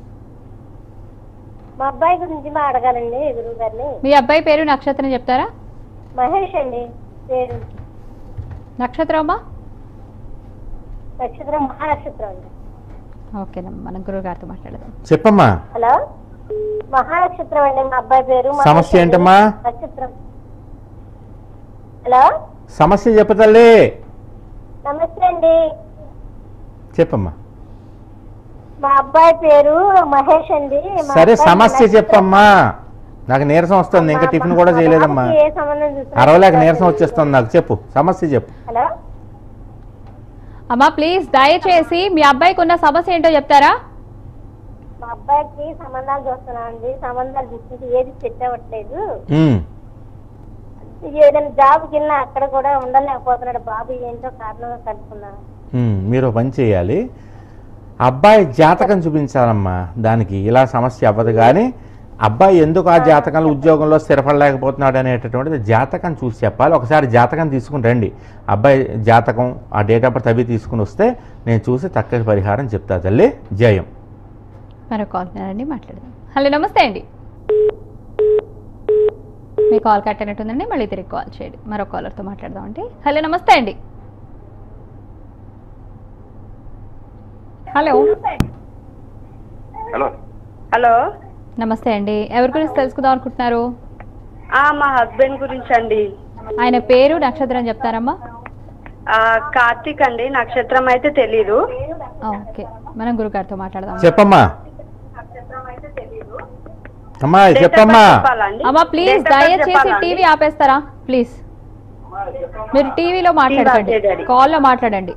మా అబ్బాయి గురించి మా అడగాలండి గురువు గారిని మీ అబ్బాయి పేరు నక్షత్రం చెప్తారా మహేష్ అండి పేరు నక్షత్రం అమ్మా నక్షత్రం మహానక్షత్రం అండి ఓకేనమ్మా మనం గురువు గారితో మాట్లాడదాం చెప్పమ్మా హలో మహానక్షత్రం అండి మా అబ్బాయి పేరు మహేష్ సమస్య అండి. ఏంటమ్మా? నక్షత్రం హలో సమస్య చెప్పు తల్లి నమస్తే అండి చెప్పమ్మా మా అబ్బాయి పేరు మహేష్ అండి మా సరే అబ్బాయి సమస్య నక్షత్రం. చెప్పమ్మా నాకు నీరసం వస్తుంది ఇంకా మా టిఫిన్ కూడా మా చేయలేదమ్మా బాబుకి ఏ సంబంధం చూసినా అరవలేక నీరసం వచ్చేస్తుంది నాకు చెప్పు సమస్య చెప్పు హలో అమ్మా ప్లీజ్ దయచేసి మీ అబ్బాయికి ఉన్న సమస్య ఏంటో చెప్తారా మా అబ్బాయికి సంబంధాలు చూస్తున్నాం అండి సంబంధాలు చూస్తుంటే ఏది సెట్ అవ్వట్లేదు ఉమ్. ఏదైనా జాబ్కి వెళ్ళినా అక్కడ కూడా ఉండలేకపోతున్నాడు బాబు ఏంటో కారణంగా కలుపుకున్నాను ఉమ్, మీరు ఒక పని చేయాలి అబ్బాయి జాతకం చూపించాలమ్మా దానికి ఇలా సమస్య అవ్వదు కానీ అబ్బాయి ఎందుకు ఆ జాతకంలో ఉద్యోగంలో స్థిరపడలేకపోతున్నాడు అనేటటువంటిది జాతకం చూసి చెప్పాలి ఒకసారి జాతకం తీసుకుని రండి అబ్బాయి జాతకం ఆ డేట్ ఆఫ్ బర్త్ అవి తీసుకుని వస్తే నేను చూసి తక్కటి పరిహారం చెప్తా తల్లి జయం మరొక కాల్ ఉన్నారండి మాట్లాడదాం హలో నమస్తే అండి మీ కాల్ కట్ అయినట్టుందండి మళ్ళీ తిరిగి కాల్ చేయండి మరో కాలర్తో మాట్లాడదాం అండి హలో నమస్తే అండి హలో హలో హలో నమస్తే అండి ఎవరి గురించి తెలుసుకుందాం అనుకుంటున్నారు ఆ మా హస్బెండ్ గురించి అండి ఆయన పేరు నక్షత్రం చెప్తారమ్మా ఆ కార్తీక్ అండి నక్షత్రం అయితే తెలీదు ఆ, ఓకే మనం గురుగారితో మాట్లాడదాం చెప్పమ్మా అమ్మా Date of చెప్పమ్మా birth చెప్పాలండి? అమ్మా ప్లీజ్ Date of birth దయచేసి చెప్పాలండి? టీవీ ఆపేస్తారా ప్లీజ్ మీరు టీవీలో మాట్లాడకండి ఆపేయండి. కాల్లో మాట్లాడండి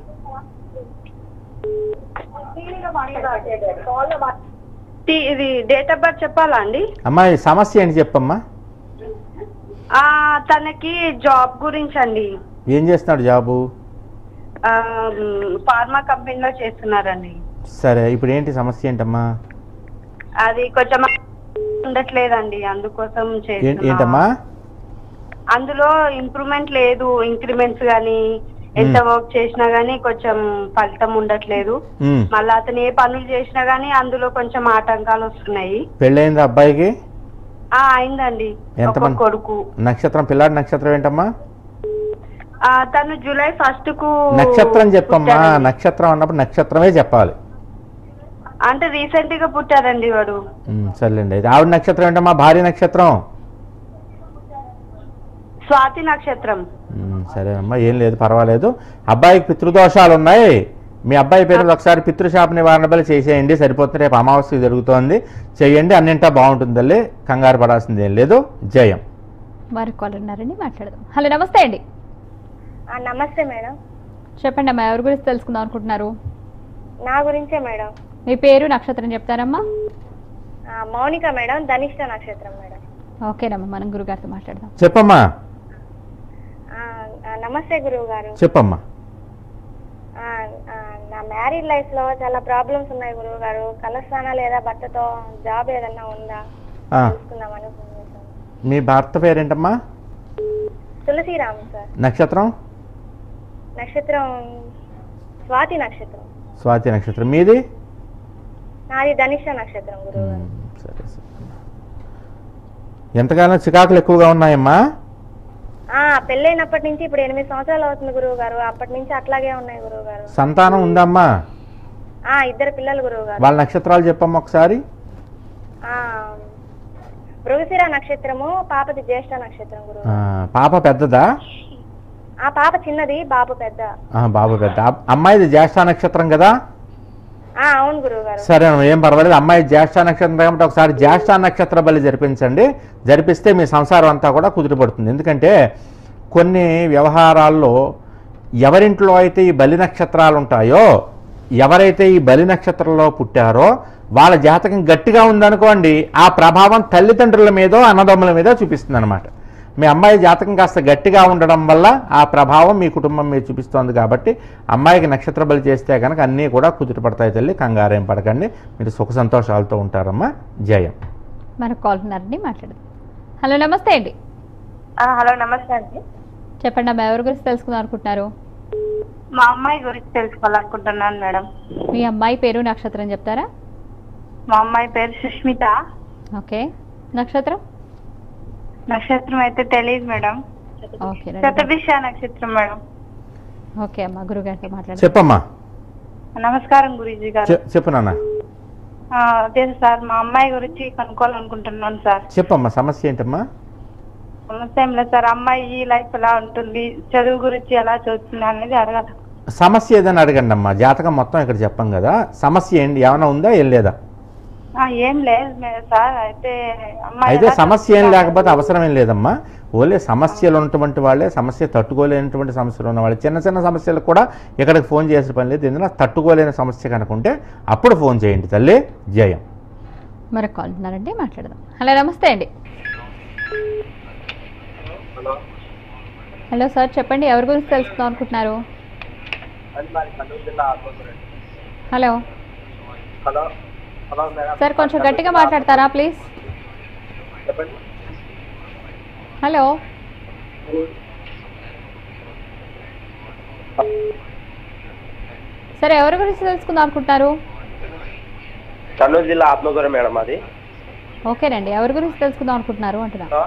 టీ- ఇది డేట్ ఆఫ్ బర్త్ చెప్పాలా అండి అమ్మా ఈ సమస్య ఏంటి చెప్పమ్మా ఆ తనకి జాబ్ గురించి అండి ఏం చేస్తున్నాడు జాబు ఆ, మ్, ఫార్మా కంపెనీలో చేస్తున్నారండి సరే ఇప్పుడు ఏంటి సమస్య ఏంటమ్మా అది కొంచెం ఉండట్లేదండి అందుకోసం ఏ- చేస్తున్నా. ఏంటమ్మా అందులో ఇంప్రూవ్మెంట్ లేదు ఇంక్రిమెంట్స్ గానీ ఎంత మ్. వర్క్ చేసినా గానీ కొంచెం ఫలితం ఉండట్లేదు ఉమ్. మళ్ళీ అతను ఏ పనులు చేసినా గానీ అందులో కొంచెం ఆటంకాలు వస్తున్నాయి పెళ్ళయిందా అబ్బాయికి ఆ అయిందండి ఒక ఎంతమంది? కొడుకు నక్షత్రం పిల్లాడి నక్షత్రం ఏంటమ్మా ఆ తను జూలై ఫస్ట్ కు నక్షత్రం చెప్పమ్మా పుట్టాడండి. నక్షత్రం అన్నప్పుడు నక్షత్రమే చెప్పాలి అంటే రీసెంట్ గా పుట్టారండి వాడు ఉమ్, సర్లేండి అయితే ఆవిడ నక్షత్రం ఏంటమ్మా భార్య నక్షత్రం స్వాతి నక్షత్రం ఉమ్, సరేనమ్మా ఏం లేదు పర్వాలేదు అబ్బాయికి పితృదోషాలు ఉన్నాయి మీ అబ్బాయి పేరు మీద ఒకసారి పితృశాప నివారణ బలి చేసేయండి సరిపోతుంది రేపు అమావాస్య జరుగుతోంది చేయండి అన్నింటా బాగుంటుంది తల్లి కంగారు పడాల్సింది ఏం లేదు జయం మరొక కాల్ ఉన్నారండి మాట్లాడదాం హలో నమస్తే అండి ఆ, నమస్తే మేడం చెప్పండి అమ్మా ఎవరి గురించి తెలుసుకుందాం అనుకుంటున్నారు నా గురించే మేడం మీ పేరు నక్షత్రం చెప్తారమ్మా ఆ, మౌనిక మేడం ధనిష్ట నక్షత్రం మేడం ఓకేనమ్మా మనం గురుగారితో మాట్లాడదాం చెప్పమ్మా ఆ, ఆ, నమస్తే గురువు గారు చెప్పమ్మా ఆ, ఆ, నా మ్యారీడ్ లైఫ్ లో చాలా ప్రాబ్లమ్స్ ఉన్నాయి గురువు గారు కలస్థానా లేదా భర్తతో జాబ్ ఏదన్నా ఉందా ఆ, తెలుసుకుందామని ఫోన్ చేశాను మీ భర్త పేరేంటమ్మా తులసిరామ్ సార్ నక్షత్రం నక్షత్రం స్వాతి నక్షత్రం స్వాతి నక్షత్రం మీది నాది ధనిష్ట నక్షత్రం గురువు గారు ఉమ్, సరే సరే ఎంతకాలం చికాకులు ఎక్కువగా ఉన్నాయమ్మా ఆ పెళ్ళైనప్పటి నుంచి ఇప్పుడు ఎనిమిది సంవత్సరాలు అవుతుంది గురువు గారు అప్పటి నుంచి అట్లాగే ఉన్నాయి గురువు గారు సంతానం ఉందమ్మా ఆ ఇద్దరు పిల్లలు గురువు గారు వాళ్ళ నక్షత్రాలు చెప్పమ్మా ఒకసారి ఆ మృగశిర నక్షత్రము పాపది జ్యేష్ఠ నక్షత్రం గురువు ఆ, పాప పెద్దదా ఆ పాప చిన్నది బాబు పెద్ద ఆ, బాబు పెద్ద అబ్- అమ్మాయిది జ్యేష్ఠ నక్షత్రం కదా ఆ అవును గురువు గారు సరే అమ్మా, ఏం పర్వాలేదు అమ్మాయి జ్యేష్ఠ నక్షత్రం కాబట్టి ఒకసారి జ్యేష్ఠ నక్షత్ర బలి జరిపించండి జరిపిస్తే మీ సంసారం అంతా కూడా కుదిరిపడుతుంది ఎందుకంటే కొన్ని వ్యవహారాల్లో ఎవరింట్లో అయితే ఈ బలి నక్షత్రాలు ఉంటాయో ఎవరైతే ఈ బలి నక్షత్రంలో పుట్టారో వాళ్ళ జాతకం గట్టిగా ఉందనుకోండి ఆ ప్రభావం తల్లిదండ్రుల మీదో అన్నదమ్ముల మీద చూపిస్తుంది అనమాట మీ అమ్మాయి జాతకం కాస్త గట్టిగా ఉండడం వల్ల ఆ ప్రభావం మీ కుటుంబం మీద చూపిస్తోంది కాబట్టి అమ్మాయికి నక్షత్ర బలి చేస్తే కనుక అన్నీ కూడా కుదుట పడతాయి తల్లి కంగారేం పడకండి మీరు సుఖ సంతోషాలతో ఉంటారమ్మా జయం మనకు కాల్ ఉన్నారండి మాట్లాడదాం హలో నమస్తే అండి హలో నమస్తే అండి చెప్పండి అమ్మా ఎవరి గురించి తెలుసుకుందాం అనుకుంటున్నారు మా అమ్మాయి గురించి తెలుసుకోవాలనుకుంటున్నాను మేడం మీ అమ్మాయి పేరు నక్షత్రం చెప్తారా మా అమ్మాయి పేరు సుష్మిత ఓకే నక్షత్రం నక్షత్రం అయితే తెలియదు మేడం ఓకే రండి. శతభిష నక్షత్రం మేడం ఓకే అమ్మా గురుగారితో మాట్లాడండి చెప్పమ్మా నమస్కారం గురూజీ గారు చె- చెప్పు నాన్న ఆ, అదే సార్ మా అమ్మాయి గురించి కనుక్కోవాలనుకుంటున్నాను సార్ చెప్పమ్మా సమస్య ఏంటమ్మా సమస్య ఏం లేదు సార్ అమ్మాయి లైఫ్ ఎలా ఉంటుంది చదువు గురించి ఎలా చదువుతుంది అనేది అడగాలి సమస్య ఏదైనా అడగండి అమ్మా జాతకం మొత్తం ఇక్కడ చెప్పం కదా సమస్య ఏంటి ఏమైనా ఉందా ఏం లేదా ఆ, ఏం లేదు మే- సార్ అయితే అమ్మాయి అయితే ఎలా సమస్య ఏం చదువుతుంది లేకపోతే అవసరం ఏం లేదమ్మా ఓన్లీ సమస్యలు ఉన్నటువంటి వాళ్ళే సమస్య తట్టుకోలేనటువంటి సమస్యలు ఉన్నవాళ్ళు చిన్న చిన్న సమస్యలకు కూడా ఇక్కడికి ఫోన్ చేసే పని లేదు ఎందుకంటే తట్టుకోలేని సమస్య కనుకుంటే అప్పుడు ఫోన్ చేయండి తల్లి జయం మరొక కాల్ ఉన్నారండి మాట్లాడదాం హలో నమస్తే అండి హలో హలో సార్ చెప్పండి ఎవరి గురించి తెలుసుకుందాం అనుకుంటున్నారు అది మాది కర్నూలు జిల్లా ఆత్మకూరు అండి. Hello hello hello madam sir కొంచెం గట్టిగా మాట్లాడతారా ప్లీజ్ చెప్పండి హలో సరే ఎవరి గురించి తెలుసుకుందాం అనుకుంటున్నారు కర్నూలు జిల్లా ఆత్మకూరు మేడం అది ఓకేనండి ఎవరి గురించి తెలుసుకుందాం అనుకుంటున్నారు అంటున్నా హలో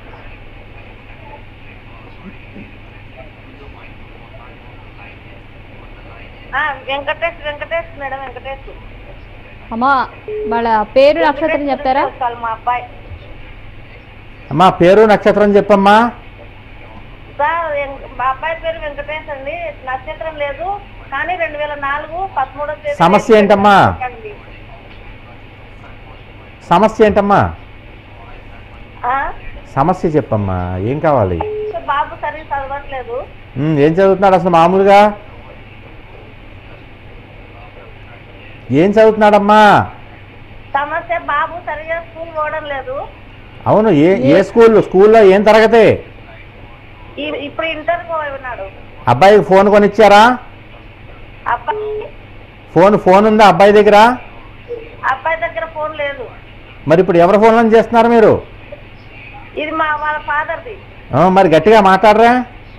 ఆ, వెంకటేష్ వెంకటేష్ మేడం వెంకటేష్ అమ్మా వాళ్ళ పేరు నక్షత్రం చెప్తారా చాలు మా అబ్బాయి అమ్మా పేరు నక్షత్రం చెప్పమ్మా సార్ వెం- మా అబ్బాయి పేరు వెంకటేష్ అండి నక్షత్రం లేదు కానీ రెండు వేల నాలుగు పదమూడో తేదీ సమస్య ఏంటమ్మా? అండి. సమస్య ఏంటమ్మా ఆ? సమస్య చెప్పమ్మా ఏం కావాలి సో బాబు సరిగ్గా చదవట్లేదు ఉమ్, ఏం చదువుతున్నాడు అసలు మామూలుగా ఏం చదువుతున్నాడమ్మా సమస్య బాబు సరిగ్గా స్కూల్ పోవడం లేదు అవును ఏ ఏ స్కూల్ స్కూల్లో ఏం తరగతి ఈ- ఇప్పుడు ఇంటర్ పోయి ఉన్నాడు అబ్బాయికి ఫోన్ కొనిచ్చారా అబ్బాయి ఫోన్ ఫోన్ ఉందా అబ్బాయి దగ్గర అబ్బాయి దగ్గర ఫోన్ లేదు మరి ఇప్పుడు ఎవరి ఫోన్లో చేస్తున్నారు మీరు ఇది మా వాళ్ళ ఫాదర్ది ఆ, మరి గట్టిగా మాట్లాడరా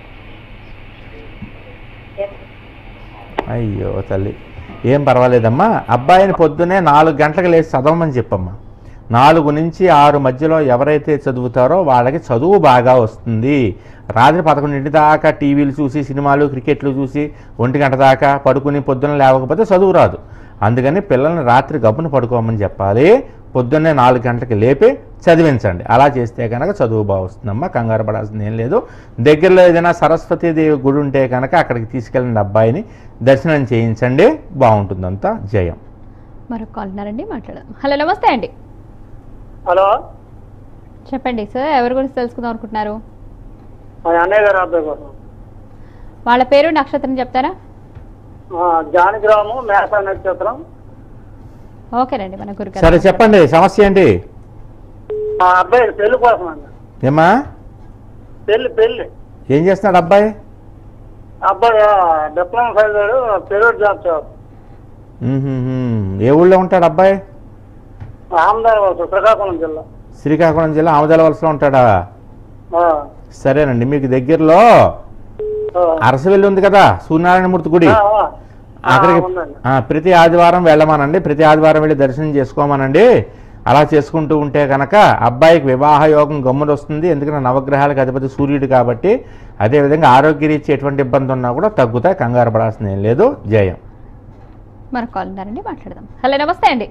అయ్యో తల్లి ఏం పర్వాలేదమ్మా అబ్బాయిని పొద్దునే నాలుగు గంటలకు లేచి చదవమని చెప్పమ్మా నాలుగు నుంచి ఆరు మధ్యలో ఎవరైతే చదువుతారో వాళ్ళకి చదువు బాగా వస్తుంది రాత్రి పదకొండింటి దాకా టీవీలు చూసి సినిమాలు క్రికెట్లు చూసి ఒంటి గంట దాకా పడుకుని పొద్దున లేవకపోతే చదువు రాదు అందుకని పిల్లల్ని రాత్రి గబ్బున పడుకోమని చెప్పాలి పొద్దున్నే నాలుగు గంటలకి లేపి చదివించండి అలా చేస్తే కనుక చదువు బాగా వస్తుందమ్మా కంగారు పడాల్సింది ఏం లేదు దగ్గరలో ఏదైనా సరస్వతీదేవి గుడి ఉంటే కనుక అక్కడికి తీసుకెళ్ళిన అబ్బాయిని దర్శనం చేయించండి బాగుంటుందంతా జయం మరొక కాల్ ఉన్నారండి మాట్లాడదాం హలో నమస్తే అండి హలో చెప్పండి సార్ ఎవరి గురించి తెలుసుకుందాం అనుకుంటున్నారు మా అన్నయ్య గారు అబ్బాయి కోసం వాళ్ళ పేరు నక్షత్రం చెప్తారా ఆ, జానకిరాము మేస నక్షత్రం ఓకేనండి మన గురుగారు సరే చెప్పండి సమస్య ఏంటి మా అబ్బాయి పెళ్లి కోసం అండి ఏమ్మా పెళ్లి పెళ్లి ఏం చేస్తున్నాడు అబ్బాయి అబ్బాయి ఆ, డిప్లొమా చదివాడు ప్రైవేట్ జాబ్ చేస్తాడు మ్మ్హ్మ్. ఏ ఊళ్ళో ఉంటాడు అబ్బాయి ఆమదాబాద్ శ్రీకాకుళం జిల్లా శ్రీకాకుళం జిల్లా ఆమదాల వలసలో ఉంటాడా ఆ, సరేనండి మీకు దగ్గరలో ఆ, అరసవెల్లి ఉంది కదా సూర్యనారాయణమూర్తి గుడి ఆ, ఆ. ఆ, అక్కడికి ఉందండి ఆ, ప్రతి ఆదివారం వెళ్ళమానండి ప్రతి ఆదివారం వెళ్ళి దర్శనం చేసుకోమానండి అలా చేసుకుంటూ ఉంటే కనుక అబ్బాయికి వివాహ యోగం గమ్మున వస్తుంది ఎందుకంటే నవగ్రహాలకు అధిపతి సూర్యుడు కాబట్టి అదేవిధంగా ఆరోగ్యరీత్యా ఎటువంటి ఇబ్బంది ఉన్నా కూడా తగ్గుతాయి కంగారు పడాల్సింది ఏం లేదు జయం మరొక కాల్ ఉన్నారండి మాట్లాడదాం హలో నమస్తే అండి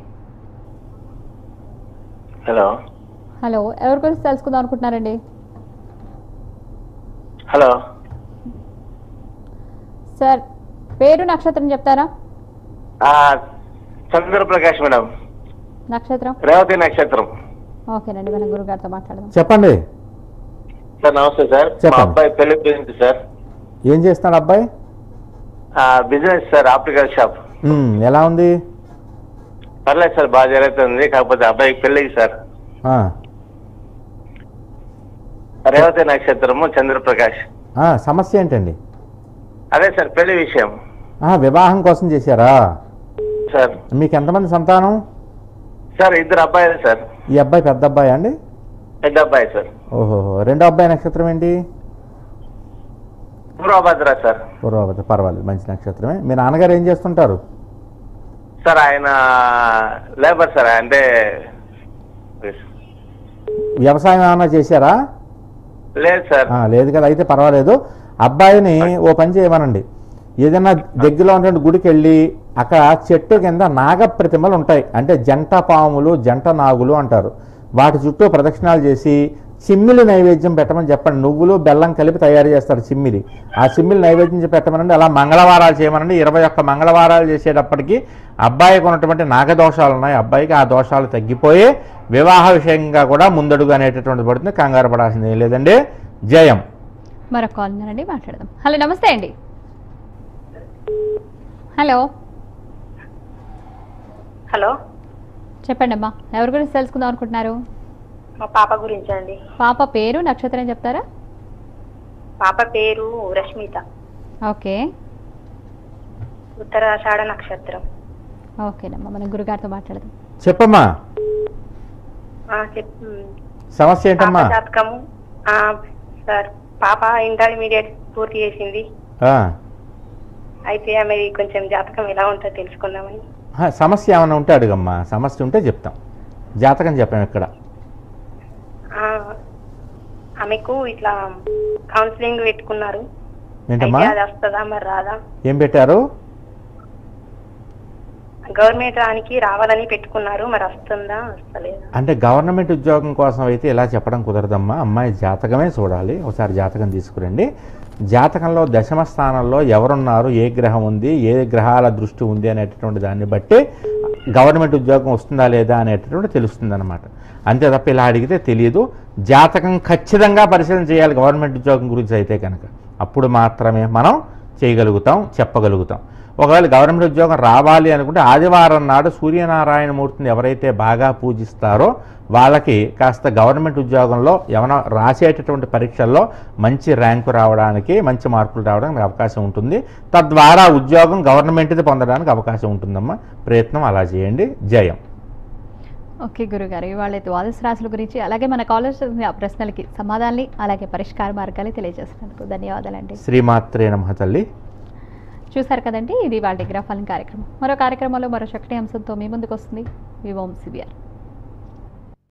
హలో హలో ఎవరి గురించి తెలుసుకుందాం అనుకుంటున్నారండి హలో సార్ పేరు నక్షత్రం చెప్తారా ఆ, చంద్రప్రకాష్ మేడం నక్షత్రం రేవతి నక్షత్రం ఓకేనండి మన గురుగారితో మాట్లాడదాం చెప్పండి సార్ నమస్తే సార్ మా చెప్పండి. అబ్బాయి పెళ్లి గురించి సార్ ఏం చేస్తున్నాడు అబ్బాయి ఆ, business sir optical shop um, ఎలా ఉంది పర్లేదు సార్ బాగా జరుగుతుంది కాకపోతే అబ్బాయికి పెళ్ళికి సార్ ఆ, రేవతి నక్షత్రము చంద్రప్రకాష్ ఆ, సమస్య ఏంటండి అదే సార్ పెళ్లి విషయం ఆ, వివాహం కోసం చేశారా సార్ మీకు ఎంతమంది సంతానం సార్ ఇద్దరు అబ్బాయిలు సార్ ఈ అబ్బాయి పెద్ద అబ్బాయి అండి పెద్ద అబ్బాయి సార్ ఓహో రెండో అబ్బాయి నక్షత్రం ఏంటి పూర్వభద్ర సార్ పూర్వవతి పర్వాలేదు మంచి నక్షత్రమే మీ నాన్నగారు ఏం చేస్తుంటారు సార్ ఆయన లేబర్ సార్ అంటే వ్యవసాయం ఏమైనా చేశారా లేదు సార్ ఆ, లేదు కదా అయితే పర్వాలేదు అబ్బాయిని ఓ పని చేయమనండి ఏదైనా దగ్గరలో ఉన్నటువంటి గుడికి వెళ్ళి అక్కడ చెట్టు కింద నాగ ప్రతిమలు ఉంటాయి అంటే జంట పాములు జంట నాగులు అంటారు వాటి చుట్టూ ప్రదక్షిణాలు చేసి చిమ్మిలి నైవేద్యం పెట్టమని చెప్పండి నువ్వులు బెల్లం కలిపి తయారు చేస్తారు చిమ్మిలి ఆ చిమ్మిలి నైవేద్యం పెట్టమనండి అలా మంగళవారాలు చేయమనండి ఇరవై ఒక్క మంగళవారాలు చేసేటప్పటికి అబ్బాయికి ఉన్నటువంటి నాగదోషాలు ఉన్నాయి అబ్బాయికి ఆ దోషాలు తగ్గిపోయి వివాహ విషయంగా కూడా ముందడుగు అనేటటువంటి పడుతుంది కంగారు పడాల్సింది ఏం లేదండి జయం మరొక కాల్ ఉన్నారండి మాట్లాడదాం హలో నమస్తే అండి హలో హలో చెప్పండి అమ్మా ఎవరి గురించి తెలుసుకుందాం అనుకుంటున్నారు మా పాప గురించి అండి పాప పేరు నక్షత్రం చెప్తారా పాప పేరు రష్మిత ఓకే ఉత్తరాషాఢ నక్షత్రం ఓకేనమ్మా మనం గురుగారితో మాట్లాడదాం చెప్పమ్మా ఆ, చెప్ సమస్య పాప ఏంటమ్మా జాతకము ఆ, సార్ పాప ఇంటర్మీడియట్ పూర్తి చేసింది ఆ, అయితే ఆమె కొంచెం జాతకం ఎలా ఉంటుందో తెలుసుకుందామని హ, సమస్య ఏమైనా ఉంటే అడుగమ్మా సమస్య ఉంటే చెప్తాం జాతకం చెప్పాం ఇక్కడ ఆ, ఆమెకు ఇట్లా కౌన్సిలింగ్ పెట్టుకున్నారు ఏంటమ్మా అయితే అది వస్తుందా మరి రాదా ఏం పెట్టారు గవర్నమెంట్ దానికి రావాలని పెట్టుకున్నారు మరి వస్తుందా వస్తలేదా అంటే గవర్నమెంట్ ఉద్యోగం కోసం అయితే ఇలా చెప్పడం కుదరదమ్మా అమ్మాయి జాతకమే చూడాలి ఒకసారి జాతకం తీసుకురండి జాతకంలో దశమ స్థానంలో ఎవరున్నారు ఏ గ్రహం ఉంది ఏ గ్రహాల దృష్టి ఉంది అనేటటువంటి దాన్ని బట్టి గవర్నమెంట్ ఉద్యోగం వస్తుందా లేదా అనేటటువంటి తెలుస్తుంది అనమాట అంతే తప్ప ఇలా అడిగితే తెలియదు జాతకం ఖచ్చితంగా పరిశీలన చేయాలి గవర్నమెంట్ ఉద్యోగం గురించి అయితే కనుక అప్పుడు మాత్రమే మనం చేయగలుగుతాం చెప్పగలుగుతాం ఒకవేళ గవర్నమెంట్ ఉద్యోగం రావాలి అనుకుంటే ఆదివారం నాడు సూర్యనారాయణ మూర్తిని ఎవరైతే బాగా పూజిస్తారో వాళ్ళకి కాస్త గవర్నమెంట్ ఉద్యోగంలో ఏమైనా రాసేటటువంటి పరీక్షల్లో మంచి ర్యాంకు రావడానికి మంచి మార్కులు రావడానికి అవకాశం ఉంటుంది తద్వారా ఉద్యోగం గవర్నమెంట్ది పొందడానికి అవకాశం ఉంటుందమ్మా ప్రయత్నం అలా చేయండి జయం ఓకే గురుగారు ఇవాళ ద్వాదశ రాశుల గురించి అలాగే మన కాలేజ్ ప్రశ్నలకి సమాధానాలు అలాగే పరిష్కార మార్గాలు తెలియజేసినందుకు ధన్యవాదాలండి శ్రీమాత్రే నమ తల్లి చూసారు కదండి ఇది వాళ్ళ గ్రాఫాలింగ్ కార్యక్రమం మరో కార్యక్రమంలో మరో చక్కటి అంశంతో మీ ముందుకు వస్తుంది వివోం సిబిఆర్